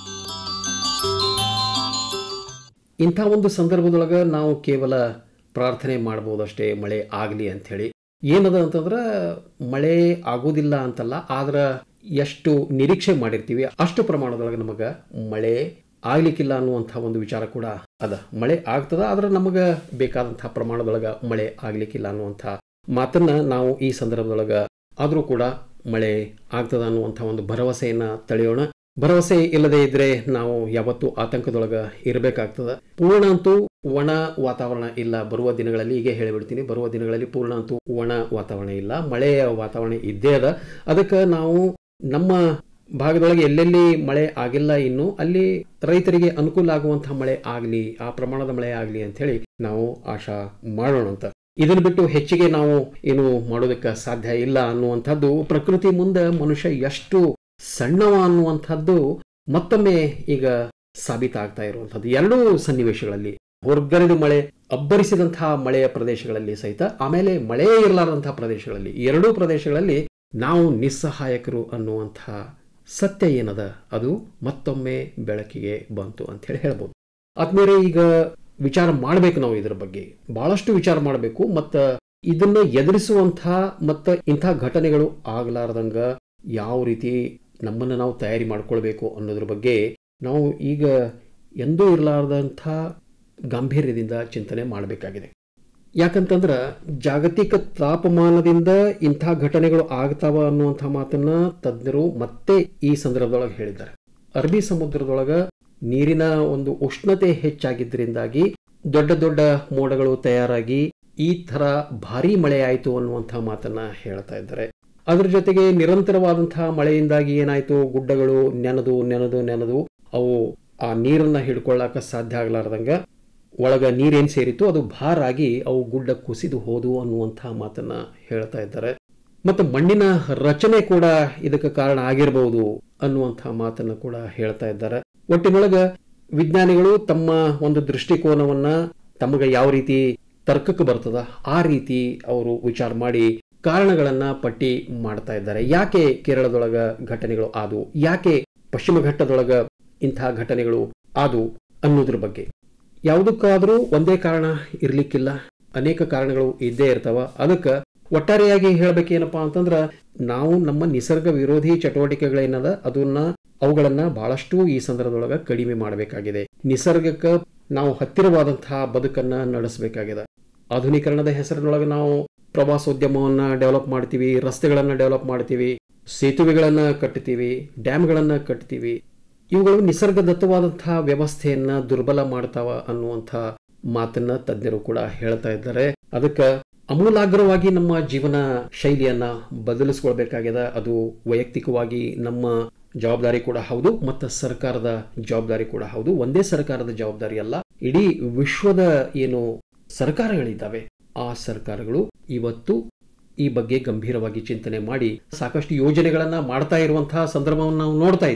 ಇಂಥ ಒಂದು ಸಂದರ್ಭದೊಳಗೆ ನಾವು ಕೇವಲ ಪ್ರಾರ್ಥನೆ ಮಾಡ್ಬೋದಷ್ಟೇ ಮಳೆ ಆಗಲಿ ಅಂಥೇಳಿ ಏನದ ಅಂತಂದ್ರೆ ಮಳೆ ಆಗೋದಿಲ್ಲ ಅಂತಲ್ಲ ಆದ್ರೆ ಎಷ್ಟು ನಿರೀಕ್ಷೆ ಮಾಡಿರ್ತೀವಿ ಅಷ್ಟು ಪ್ರಮಾಣದೊಳಗೆ ನಮಗೆ ಮಳೆ ಆಗ್ಲಿಕ್ಕಿಲ್ಲ ಅನ್ನುವಂಥ ಒಂದು ವಿಚಾರ ಕೂಡ ಅದ ಮಳೆ ಆಗ್ತದ ಆದ್ರೆ ನಮಗೆ ಬೇಕಾದಂಥ ಪ್ರಮಾಣದೊಳಗೆ ಮಳೆ ಆಗ್ಲಿಕ್ಕಿಲ್ಲ ಅನ್ನುವಂಥ ಮಾತನ್ನ ನಾವು ಈ ಸಂದರ್ಭದೊಳಗೆ ಆದರೂ ಕೂಡ ಮಳೆ ಆಗ್ತದ ಅನ್ನುವಂಥ ಒಂದು ಭರವಸೆಯನ್ನ ತಳೆಯೋಣ ಭರವಸೆ ಇಲ್ಲದೆ ಇದ್ರೆ ನಾವು ಯಾವತ್ತೂ ಆತಂಕದೊಳಗೆ ಇರಬೇಕಾಗ್ತದ ಪೂರ್ಣ ಅಂತೂ ಒಣ ವಾತಾವರಣ ಇಲ್ಲ ಬರುವ ದಿನಗಳಲ್ಲಿ ಹೀಗೆ ಹೇಳಿಬಿಡ್ತೀನಿ ಬರುವ ದಿನಗಳಲ್ಲಿ ಪೂರ್ಣ ಅಂತೂ ಒಣ ವಾತಾವರಣ ಇಲ್ಲ ಮಳೆಯ ವಾತಾವರಣ ಇದ್ದೇ ಅದ ಅದಕ್ಕೆ ನಾವು ನಮ್ಮ ಭಾಗದೊಳಗೆ ಎಲ್ಲೆಲ್ಲಿ ಮಳೆ ಆಗಿಲ್ಲ ಇನ್ನು ಅಲ್ಲಿ ರೈತರಿಗೆ ಅನುಕೂಲ ಆಗುವಂತಹ ಮಳೆ ಆಗಲಿ ಆ ಪ್ರಮಾಣದ ಮಳೆ ಆಗಲಿ ಅಂತ ಹೇಳಿ ನಾವು ಆಶಾ ಮಾಡೋಣ ಅಂತ ಇದನ್ನು ಬಿಟ್ಟು ಹೆಚ್ಚಿಗೆ ನಾವು ಏನು ಮಾಡೋದಕ್ಕೆ ಸಾಧ್ಯ ಇಲ್ಲ ಅನ್ನುವಂಥದ್ದು ಪ್ರಕೃತಿ ಮುಂದೆ ಮನುಷ್ಯ ಎಷ್ಟು ಸಣ್ಣವ ಅನ್ನುವಂಥದ್ದು ಮತ್ತೊಮ್ಮೆ ಈಗ ಸಾಬೀತಾಗ್ತಾ ಇರುವಂಥದ್ದು ಎರಡೂ ಸನ್ನಿವೇಶಗಳಲ್ಲಿ ಹೊರ್ಗರಡು ಮಳೆ ಅಬ್ಬರಿಸಿದಂತಹ ಮಳೆಯ ಪ್ರದೇಶಗಳಲ್ಲಿ ಸಹಿತ ಆಮೇಲೆ ಮಳೆಯೇ ಇರಲಾರದಂತಹ ಪ್ರದೇಶಗಳಲ್ಲಿ ಎರಡೂ ಪ್ರದೇಶಗಳಲ್ಲಿ ನಾವು ನಿಸ್ಸಹಾಯಕರು ಅನ್ನುವಂತಹ ಸತ್ಯ ಏನದ ಅದು ಮತ್ತೊಮ್ಮೆ ಬೆಳಕಿಗೆ ಬಂತು ಅಂತ ಹೇಳಿ ಹೇಳ್ಬೋದು ಆದ್ಮೇಲೆ ಈಗ ವಿಚಾರ ಮಾಡಬೇಕು ನಾವು ಇದರ ಬಗ್ಗೆ ಬಹಳಷ್ಟು ವಿಚಾರ ಮಾಡಬೇಕು ಮತ್ತು ಇದನ್ನ ಎದುರಿಸುವಂಥ ಮತ್ತು ಇಂಥ ಘಟನೆಗಳು ಆಗಲಾರ್ದಂಗ ಯಾವ ರೀತಿ ನಮ್ಮನ್ನು ನಾವು ತಯಾರಿ ಮಾಡ್ಕೊಳ್ಬೇಕು ಅನ್ನೋದ್ರ ಬಗ್ಗೆ ನಾವು ಈಗ ಎಂದೂ ಇರಲಾರ್ದಂಥ ಗಾಂಭೀರ್ಯದಿಂದ ಚಿಂತನೆ ಮಾಡಬೇಕಾಗಿದೆ ಯಾಕಂತಂದ್ರೆ ಜಾಗತಿಕ ತಾಪಮಾನದಿಂದ ಇಂಥ ಘಟನೆಗಳು ಆಗ್ತಾವ ಅನ್ನುವಂಥ ಮಾತನ್ನ ತಜ್ಞರು ಮತ್ತೆ ಈ ಸಂದರ್ಭದೊಳಗೆ ಹೇಳಿದ್ದಾರೆ ಅರಬ್ಬಿ ಸಮುದ್ರದೊಳಗ ನೀರಿನ ಒಂದು ಉಷ್ಣತೆ ಹೆಚ್ಚಾಗಿದ್ದರಿಂದಾಗಿ ದೊಡ್ಡ ದೊಡ್ಡ ಮೋಡಗಳು ತಯಾರಾಗಿ ಈ ಥರ ಭಾರೀ ಮಳೆ ಆಯಿತು ಅನ್ನುವಂಥ ಮಾತನ್ನ ಹೇಳ್ತಾ ಇದ್ದಾರೆ ಅದ್ರ ಜೊತೆಗೆ ನಿರಂತರವಾದಂತಹ ಮಳೆಯಿಂದಾಗಿ ಏನಾಯ್ತು ಗುಡ್ಡಗಳು ನೆನೆದು ನೆನೆದು ನೆನೆದು ಅವು ಆ ನೀರನ್ನ ಹಿಡ್ಕೊಳ್ಳಾಕ ಸಾಧ್ಯ ಆಗ್ಲಾರ್ದಂಗ ಒಳಗ ನೀರೇನ್ ಸೇರಿತ್ತು ಅದು ಭಾರಾಗಿ ಅವು ಗುಡ್ಡ ಕುಸಿದು ಹೋದು ಅನ್ನುವಂಥ ಮಾತನ್ನ ಹೇಳ್ತಾ ಇದ್ದಾರೆ ಮತ್ತು ಮಣ್ಣಿನ ರಚನೆ ಕೂಡ ಇದಕ್ಕೆ ಕಾರಣ ಆಗಿರಬಹುದು ಅನ್ನುವಂಥ ಮಾತನ್ನು ಕೂಡ ಹೇಳ್ತಾ ಇದ್ದಾರೆ ಒಟ್ಟಿನೊಳಗ ವಿಜ್ಞಾನಿಗಳು ತಮ್ಮ ಒಂದು ದೃಷ್ಟಿಕೋನವನ್ನ ತಮಗೆ ಯಾವ ರೀತಿ ತರ್ಕಕ್ಕೆ ಬರ್ತದ ಆ ರೀತಿ ಅವರು ವಿಚಾರ ಮಾಡಿ ಕಾರಣಗಳನ್ನ ಪಟ್ಟಿ ಮಾಡ್ತಾ ಇದ್ದಾರೆ ಯಾಕೆ ಕೇರಳದೊಳಗ ಘಟನೆಗಳು ಆದು ಯಾಕೆ ಪಶ್ಚಿಮ ಘಟ್ಟದೊಳಗ ಇಂತಹ ಘಟನೆಗಳು ಆದು ಅನ್ನೋದ್ರ ಬಗ್ಗೆ ಯಾವುದಕ್ಕಾದರೂ ಒಂದೇ ಕಾರಣ ಇರ್ಲಿಕ್ಕಿಲ್ಲ ಅನೇಕ ಕಾರಣಗಳು ಇದ್ದೇ ಇರ್ತಾವ ಅದಕ್ಕೆ ಒಟ್ಟಾರೆಯಾಗಿ ಹೇಳ್ಬೇಕೇನಪ್ಪಾ ಅಂತಂದ್ರ ನಾವು ನಮ್ಮ ನಿಸರ್ಗ ವಿರೋಧಿ ಚಟುವಟಿಕೆಗಳೇನದ ಅದನ್ನ ಅವುಗಳನ್ನ ಬಹಳಷ್ಟು ಈ ಸಂದರ್ಭದೊಳಗ ಕಡಿಮೆ ಮಾಡಬೇಕಾಗಿದೆ ನಿಸರ್ಗಕ್ಕೆ ನಾವು ಹತ್ತಿರವಾದಂತಹ ಬದುಕನ್ನ ನಡೆಸಬೇಕಾಗಿದೆ ಆಧುನೀಕರಣದ ಹೆಸರಿನೊಳಗೆ ನಾವು ಪ್ರವಾಸೋದ್ಯಮವನ್ನ ಡೆವಲಪ್ ಮಾಡ್ತೀವಿ ರಸ್ತೆಗಳನ್ನ ಡೆವಲಪ್ ಮಾಡ್ತೀವಿ ಸೇತುವೆಗಳನ್ನ ಕಟ್ತೀವಿ ಡ್ಯಾಮ್ಗಳನ್ನ ಕಟ್ತೀವಿ ಇವುಗಳು ನಿಸರ್ಗದತ್ತವಾದಂತಹ ವ್ಯವಸ್ಥೆಯನ್ನ ದುರ್ಬಲ ಮಾಡ್ತಾವ ಅನ್ನುವಂಥ ಮಾತನ್ನ ತಜ್ಞರು ಕೂಡ ಹೇಳ್ತಾ ಇದ್ದಾರೆ ಅದಕ್ಕೆ ಅಮೂಲಾಗ್ರವಾಗಿ ನಮ್ಮ ಜೀವನ ಶೈಲಿಯನ್ನ ಬದಲಿಸ್ಕೊಳ್ಬೇಕಾಗಿದೆ ಅದು ವೈಯಕ್ತಿಕವಾಗಿ ನಮ್ಮ ಜವಾಬ್ದಾರಿ ಕೂಡ ಹೌದು ಮತ್ತು ಸರ್ಕಾರದ ಜವಾಬ್ದಾರಿ ಕೂಡ ಹೌದು ಒಂದೇ ಸರ್ಕಾರದ ಜವಾಬ್ದಾರಿ ಅಲ್ಲ ಇಡೀ ವಿಶ್ವದ ಏನು ಸರ್ಕಾರಗಳಿದ್ದಾವೆ ಆ ಸರ್ಕಾರಗಳು ಇವತ್ತು ಈ ಬಗ್ಗೆ ಗಂಭೀರವಾಗಿ ಚಿಂತನೆ ಮಾಡಿ ಸಾಕಷ್ಟು ಯೋಜನೆಗಳನ್ನ ಮಾಡ್ತಾ ಇರುವಂತಹ ಸಂದರ್ಭವನ್ನು ನಾವು ನೋಡ್ತಾ ಇದ್ದೀವಿ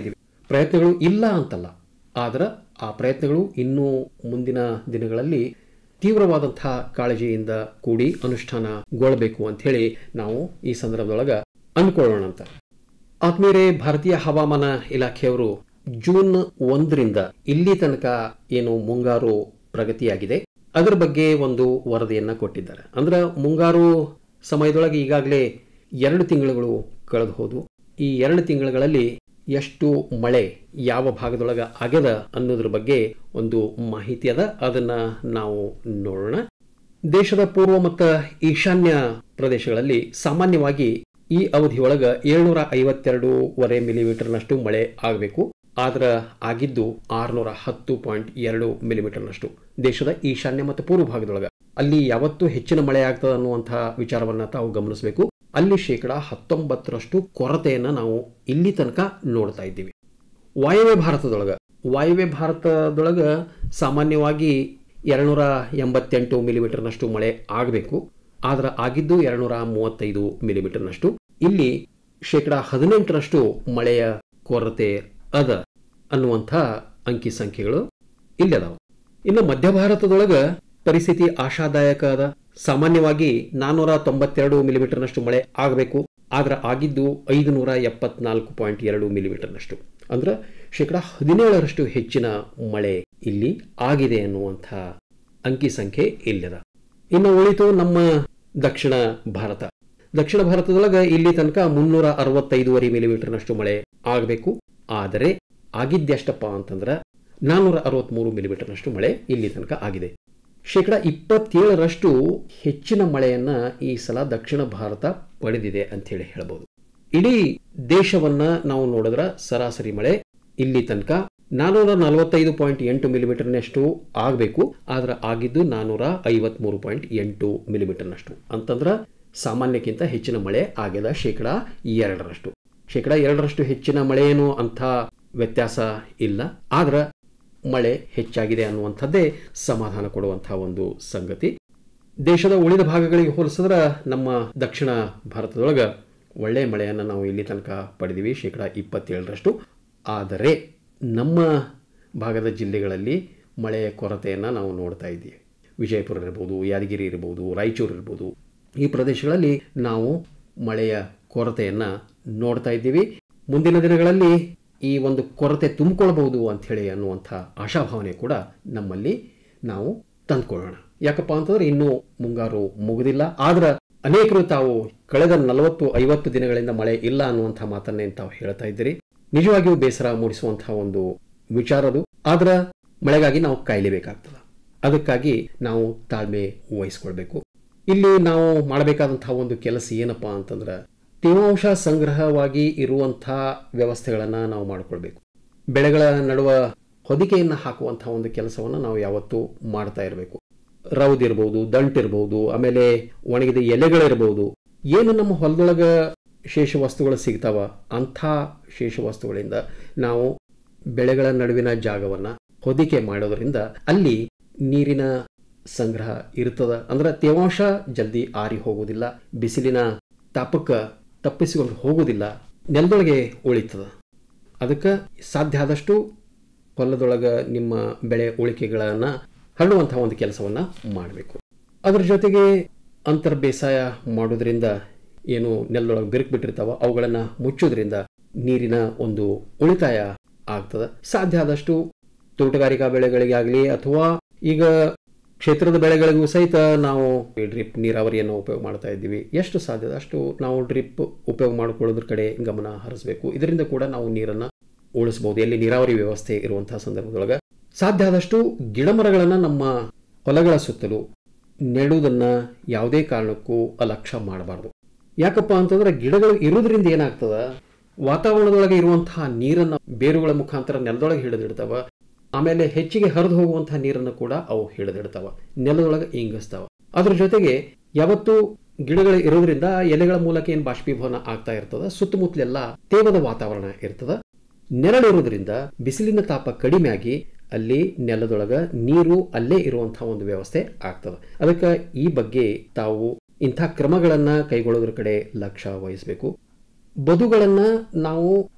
ಪ್ರಯತ್ನಗಳು ಇಲ್ಲ ಅಂತಲ್ಲ ಆದ್ರೆ ಆ ಪ್ರಯತ್ನಗಳು ಇನ್ನೂ ಮುಂದಿನ ದಿನಗಳಲ್ಲಿ ತೀವ್ರವಾದಂತಹ ಕಾಳಜಿಯಿಂದ ಕೂಡಿ ಅನುಷ್ಠಾನಗೊಳ್ಳಬೇಕು ಅಂತ ಹೇಳಿ ನಾವು ಈ ಸಂದರ್ಭದೊಳಗೆ ಅಂದ್ಕೊಳ್ಳೋಣ ಅಂತ ಆತ್ಮೀಯರೇ ಭಾರತೀಯ ಹವಾಮಾನ ಇಲಾಖೆಯವರು ಜೂನ್ ಒಂದರಿಂದ ಇಲ್ಲಿ ತನಕ ಏನು ಮುಂಗಾರು ಪ್ರಗತಿಯಾಗಿದೆ ಅದರ ಬಗ್ಗೆ ಒಂದು ವರದಿಯನ್ನ ಕೊಟ್ಟಿದ್ದಾರೆ ಅಂದ್ರೆ ಮುಂಗಾರು ಸಮಯದೊಳಗೆ ಈಗಾಗಲೇ ಎರಡು ತಿಂಗಳುಗಳು ಕಳೆದು ಹೋದು ಈ ಎರಡು ತಿಂಗಳುಗಳಲ್ಲಿ ಎಷ್ಟು ಮಳೆ ಯಾವ ಭಾಗದೊಳಗೆ ಆಗ್ಯದ ಅನ್ನೋದ್ರ ಬಗ್ಗೆ ಒಂದು ಮಾಹಿತಿ ಅದ ಅದನ್ನ ನಾವು ನೋಡೋಣ ದೇಶದ ಪೂರ್ವ ಮತ್ತು ಈಶಾನ್ಯ ಪ್ರದೇಶಗಳಲ್ಲಿ ಸಾಮಾನ್ಯವಾಗಿ ಈ ಅವಧಿಯೊಳಗ ಏಳ್ನೂರ ಐವತ್ತೆರಡೂವರೆ ಮಿಲಿಮೀಟರ್ನಷ್ಟು ಮಳೆ ಆಗಬೇಕು ಆದ್ರ ಆಗಿದ್ದು ಆರುನೂರ ಹತ್ತು ಪಾಯಿಂಟ್ ಎರಡು ಮಿಲಿಮೀಟರ್ನಷ್ಟು ದೇಶದ ಈಶಾನ್ಯ ಮತ್ತು ಪೂರ್ವ ಭಾಗದೊಳಗ ಅಲ್ಲಿ ಯಾವತ್ತೂ ಹೆಚ್ಚಿನ ಮಳೆ ಆಗ್ತದೆ ಅನ್ನುವಂತಹ ವಿಚಾರವನ್ನ ತಾವು ಗಮನಿಸಬೇಕು ಅಲ್ಲಿ ಶೇಕಡ ಹತ್ತೊಂಬತ್ತರಷ್ಟು ಕೊರತೆಯನ್ನ ನಾವು ಇಲ್ಲಿ ತನಕ ನೋಡ್ತಾ ಇದ್ದೀವಿ ವಾಯವ್ಯ ಭಾರತದೊಳಗ ವಾಯವ್ಯ ಭಾರತದೊಳಗ ಸಾಮಾನ್ಯವಾಗಿ ಎರಡ್ನೂರ ಎಂಬತ್ತೆಂಟು ಮಿಲಿಮೀಟರ್ನಷ್ಟು ಮಳೆ ಆಗಬೇಕು ಆದ್ರೆ ಆಗಿದ್ದು ಎರಡ್ನೂರ ಮೂವತ್ತೈದು ಮಿಲಿಮೀಟರ್ನಷ್ಟು ಇಲ್ಲಿ ಶೇಕಡ ಹದಿನೆಂಟರಷ್ಟು ಮಳೆಯ ಕೊರತೆ ಅದ ಅನ್ನುವಂಥ ಅಂಕಿ ಸಂಖ್ಯೆಗಳು ಇಲ್ಲಿ ಅದಾವ ಇನ್ನು ಮಧ್ಯ ಭಾರತದೊಳಗ ಪರಿಸ್ಥಿತಿ ಆಶಾದಾಯಕ ಅದ ಸಾಮಾನ್ಯವಾಗಿ ನಾನ್ನೂರ ತೊಂಬತ್ತೆರಡು ಮಿಲಿಮೀಟರ್ನಷ್ಟು ಮಳೆ ಆಗಬೇಕು ಆದ್ರೆ ಆಗಿದ್ದು ಐದುನೂರ ಎಪ್ಪತ್ನಾಲ್ಕು ಪಾಯಿಂಟ್ ಎರಡು ಮಿಲಿಮೀಟರ್ನಷ್ಟು ಅಂದ್ರೆ ಶೇಕಡ ಹದಿನೇಳರಷ್ಟು ಹೆಚ್ಚಿನ ಮಳೆ ಇಲ್ಲಿ ಆಗಿದೆ ಅನ್ನುವಂಥ ಅಂಕಿ ಸಂಖ್ಯೆ ಇಲ್ಲಿದ ಇನ್ನು ಉಳಿತು ನಮ್ಮ ದಕ್ಷಿಣ ಭಾರತ ದಕ್ಷಿಣ ಭಾರತದೊಳಗ ಇಲ್ಲಿ ತನಕ ಮುನ್ನೂರ ಅರವತ್ತೈದುವರೆ ಮಿಲಿಮೀಟರ್ನಷ್ಟು ಮಳೆ ಆಗಬೇಕು ಆದರೆ ಆಗಿದ್ದೆಷ್ಟಪ್ಪ ಅಂತಂದ್ರೆ ನಾನ್ನೂರ ಅರವತ್ಮೂರು ಮಿಲಿಮೀಟರ್ನಷ್ಟು ಮಳೆ ಇಲ್ಲಿ ತನಕ ಆಗಿದೆ ಶೇಕಡ ಇಪ್ಪತ್ತೇಳರಷ್ಟು ಹೆಚ್ಚಿನ ಮಳೆಯನ್ನ ಈ ಸಲ ದಕ್ಷಿಣ ಭಾರತ ಪಡೆದಿದೆ ಅಂತ ಹೇಳಿ ಹೇಳ್ಬೋದು ಇಡೀ ದೇಶವನ್ನ ನಾವು ನೋಡಿದ್ರ ಸರಾಸರಿ ಮಳೆ ಇಲ್ಲಿ ತನಕ ನಾನೂರ ನಲವತ್ತೈದು ಪಾಯಿಂಟ್ ಎಂಟು ಮಿಲಿಮೀಟರ್ನಷ್ಟು ಆಗಬೇಕು ಆದ್ರೆ ಆಗಿದ್ದು ನಾನೂರ ಐವತ್ಮೂರು ಪಾಯಿಂಟ್ ಎಂಟು ಮಿಲಿಮೀಟರ್ನಷ್ಟು ಅಂತಂದ್ರ ಸಾಮಾನ್ಯಕ್ಕಿಂತ ಹೆಚ್ಚಿನ ಮಳೆ ಆಗ್ಯದ ಶೇಕಡ ಎರಡರಷ್ಟು ಶೇಕಡ ಎರಡರಷ್ಟು ಹೆಚ್ಚಿನ ಮಳೆ ಏನು ಅಂಥ ವ್ಯತ್ಯಾಸ ಇಲ್ಲ ಆದ್ರೆ ಮಳೆ ಹೆಚ್ಚಾಗಿದೆ ಅನ್ನುವಂಥದ್ದೇ ಸಮಾಧಾನ ಕೊಡುವಂತಹ ಒಂದು ಸಂಗತಿ ದೇಶದ ಉಳಿದ ಭಾಗಗಳಿಗೆ ಹೋಲಿಸಿದ್ರೆ ನಮ್ಮ ದಕ್ಷಿಣ ಭಾರತದೊಳಗ ಒಳ್ಳೆ ಮಳೆಯನ್ನು ನಾವು ಇಲ್ಲಿ ತನಕ ಪಡೆದಿವಿ ಶೇಕಡ ಇಪ್ಪತ್ತೇಳರಷ್ಟು ಆದರೆ ನಮ್ಮ ಭಾಗದ ಜಿಲ್ಲೆಗಳಲ್ಲಿ ಮಳೆಯ ಕೊರತೆಯನ್ನು ನಾವು ನೋಡ್ತಾ ಇದ್ದೀವಿ ವಿಜಯಪುರ ಇರ್ಬೋದು ಯಾದಗಿರಿ ಇರ್ಬೋದು ರಾಯಚೂರು ಇರ್ಬೋದು ಈ ಪ್ರದೇಶಗಳಲ್ಲಿ ನಾವು ಮಳೆಯ ಕೊರತೆಯನ್ನು ನೋಡ್ತಾ ಇದ್ದೀವಿ ಮುಂದಿನ ದಿನಗಳಲ್ಲಿ ಈ ಒಂದು ಕೊರತೆ ತುಂಬಿಕೊಳ್ಬಹುದು ಅಂಥೇಳಿ ಅನ್ನುವಂಥ ಆಶಾಭಾವನೆ ಕೂಡ ನಮ್ಮಲ್ಲಿ ನಾವು ತಂದ್ಕೊಳ್ಳೋಣ ಯಾಕಪ್ಪ ಅಂತಂದ್ರೆ ಇನ್ನೂ ಮುಂಗಾರು ಮುಗುದಿಲ್ಲ ಆದ್ರೆ ಅನೇಕರು ತಾವು ಕಳೆದ ನಲವತ್ತು ಐವತ್ತು ದಿನಗಳಿಂದ ಮಳೆ ಇಲ್ಲ ಅನ್ನುವಂಥ ಮಾತನ್ನೇ ತಾವು ಹೇಳ್ತಾ ಇದ್ದೀರಿ ನಿಜವಾಗಿಯೂ ಬೇಸರ ಮೂಡಿಸುವಂತಹ ಒಂದು ವಿಚಾರದು ಆದ್ರ ಮಳೆಗಾಗಿ ನಾವು ಕಾಯಲೇಬೇಕಾಗ್ತದ ಅದಕ್ಕಾಗಿ ನಾವು ತಾಳ್ಮೆ ವಹಿಸ್ಕೊಳ್ಬೇಕು ಇಲ್ಲಿ ನಾವು ಮಾಡಬೇಕಾದಂತಹ ಒಂದು ಕೆಲಸ ಏನಪ್ಪಾ ಅಂತಂದ್ರೆ ತೇವಾಂಶ ಸಂಗ್ರಹವಾಗಿ ಇರುವಂಥ ವ್ಯವಸ್ಥೆಗಳನ್ನು ನಾವು ಮಾಡಿಕೊಳ್ಬೇಕು ಬೆಳೆಗಳ ನಡುವ ಹೊದಿಕೆಯನ್ನು ಹಾಕುವಂತಹ ಒಂದು ಕೆಲಸವನ್ನು ನಾವು ಯಾವತ್ತೂ ಮಾಡ್ತಾ ಇರಬೇಕು ರೌದಿರ್ಬೋದು ದಂಟಿರ್ಬೋದು ಆಮೇಲೆ ಒಣಗಿದ ಎಲೆಗಳಿರ್ಬೋದು ಏನು ನಮ್ಮ ಹೊಲದೊಳಗ ಶೇಷ ವಸ್ತುಗಳು ಸಿಗ್ತಾವ ಅಂಥ ಶೇಷ ವಸ್ತುಗಳಿಂದ ನಾವು ಬೆಳೆಗಳ ನಡುವಿನ ಜಾಗವನ್ನು ಹೊದಿಕೆ ಮಾಡೋದ್ರಿಂದ ಅಲ್ಲಿ ನೀರಿನ ಸಂಗ್ರಹ ಇರ್ತದ ಅಂದ್ರೆ ತೇವಾಂಶ ಜಲ್ದಿ ಆರಿ ಹೋಗುವುದಿಲ್ಲ ಬಿಸಿಲಿನ ತಾಪಕ್ಕೆ ತಪ್ಪಿಸಿಕೊಂಡು ಹೋಗುವುದಿಲ್ಲ ನೆಲದೊಳಗೆ ಉಳಿತದ ಅದಕ್ಕೆ ಸಾಧ್ಯ ಆದಷ್ಟು ಹೊಲದೊಳಗೆ ನಿಮ್ಮ ಬೆಳೆ ಉಳಿಕೆಗಳನ್ನು ಹರಡುವಂತಹ ಒಂದು ಕೆಲಸವನ್ನು ಮಾಡಬೇಕು ಅದರ ಜೊತೆಗೆ ಅಂತರ್ ಬೇಸಾಯ ಮಾಡೋದ್ರಿಂದ ಏನು ನೆಲದೊಳಗೆ ಬಿರುಕು ಬಿಟ್ಟಿರ್ತಾವ ಅವುಗಳನ್ನು ಮುಚ್ಚೋದ್ರಿಂದ ನೀರಿನ ಒಂದು ಉಳಿತಾಯ ಆಗ್ತದೆ ಸಾಧ್ಯ ಆದಷ್ಟು ತೋಟಗಾರಿಕಾ ಬೆಳೆಗಳಿಗಾಗಲಿ ಅಥವಾ ಈಗ ಕ್ಷೇತ್ರದ ಬೆಳೆಗಳಿಗೂ ಸಹಿತ ನಾವು ಡ್ರಿಪ್ ನೀರಾವರಿಯನ್ನು ಉಪಯೋಗ ಮಾಡ್ತಾ ಇದ್ದೀವಿ ಎಷ್ಟು ಸಾಧ್ಯದ ಅಷ್ಟು ನಾವು ಡ್ರಿಪ್ ಉಪಯೋಗ ಮಾಡಿಕೊಳ್ಳೋದ್ರ ಕಡೆ ಗಮನ ಹರಿಸಬೇಕು ಇದರಿಂದ ಕೂಡ ನಾವು ನೀರನ್ನು ಉಳಿಸಬಹುದು ಎಲ್ಲಿ ನೀರಾವರಿ ವ್ಯವಸ್ಥೆ ಇರುವಂತಹ ಸಂದರ್ಭದೊಳಗೆ ಸಾಧ್ಯ ಆದಷ್ಟು ಗಿಡಮರಗಳನ್ನು ನಮ್ಮ ಹೊಲಗಳ ಸುತ್ತಲೂ ನೆಡುವುದನ್ನು ಯಾವುದೇ ಕಾರಣಕ್ಕೂ ಅಲಕ್ಷ್ಯ ಮಾಡಬಾರ್ದು ಯಾಕಪ್ಪ ಅಂತಂದ್ರೆ ಗಿಡಗಳು ಇರೋದ್ರಿಂದ ಏನಾಗ್ತದ ವಾತಾವರಣದೊಳಗೆ ಇರುವಂತಹ ನೀರನ್ನು ಬೇರುಗಳ ಮುಖಾಂತರ ನೆಲದೊಳಗೆ ಹಿಡಿದಿಡ್ತಾವ ಆಮೇಲೆ ಹೆಚ್ಚಿಗೆ ಹರಿದು ಹೋಗುವಂತಹ ನೀರನ್ನು ಕೂಡ ಅವು ಹಿಡಿದಿಡ್ತಾವ ನೆಲದೊಳಗೆ ಇಂಗಿಸ್ತಾವ ಅದ್ರ ಜೊತೆಗೆ ಯಾವತ್ತು ಗಿಡಗಳು ಇರೋದ್ರಿಂದ ಎಲೆಗಳ ಮೂಲಕ ಏನು ಬಾಷ್ಪೀಭವನ ಆಗ್ತಾ ಇರ್ತದ ಸುತ್ತಮುತ್ತಲೆಲ್ಲ ತೇವದ ವಾತಾವರಣ ಇರ್ತದ ನೆರಳಿರೋದ್ರಿಂದ ಬಿಸಿಲಿನ ತಾಪ ಕಡಿಮೆ ಆಗಿ ಅಲ್ಲಿ ನೆಲದೊಳಗ ನೀರು ಅಲ್ಲೇ ಇರುವಂತಹ ಒಂದು ವ್ಯವಸ್ಥೆ ಆಗ್ತದೆ ಅದಕ್ಕೆ ಈ ಬಗ್ಗೆ ತಾವು ಇಂಥ ಕ್ರಮಗಳನ್ನ ಕೈಗೊಳ್ಳೋದ್ರ ಕಡೆ ಲಕ್ಷ್ಯ ವಹಿಸಬೇಕು ಬದುಗಳನ್ನ ನಾವು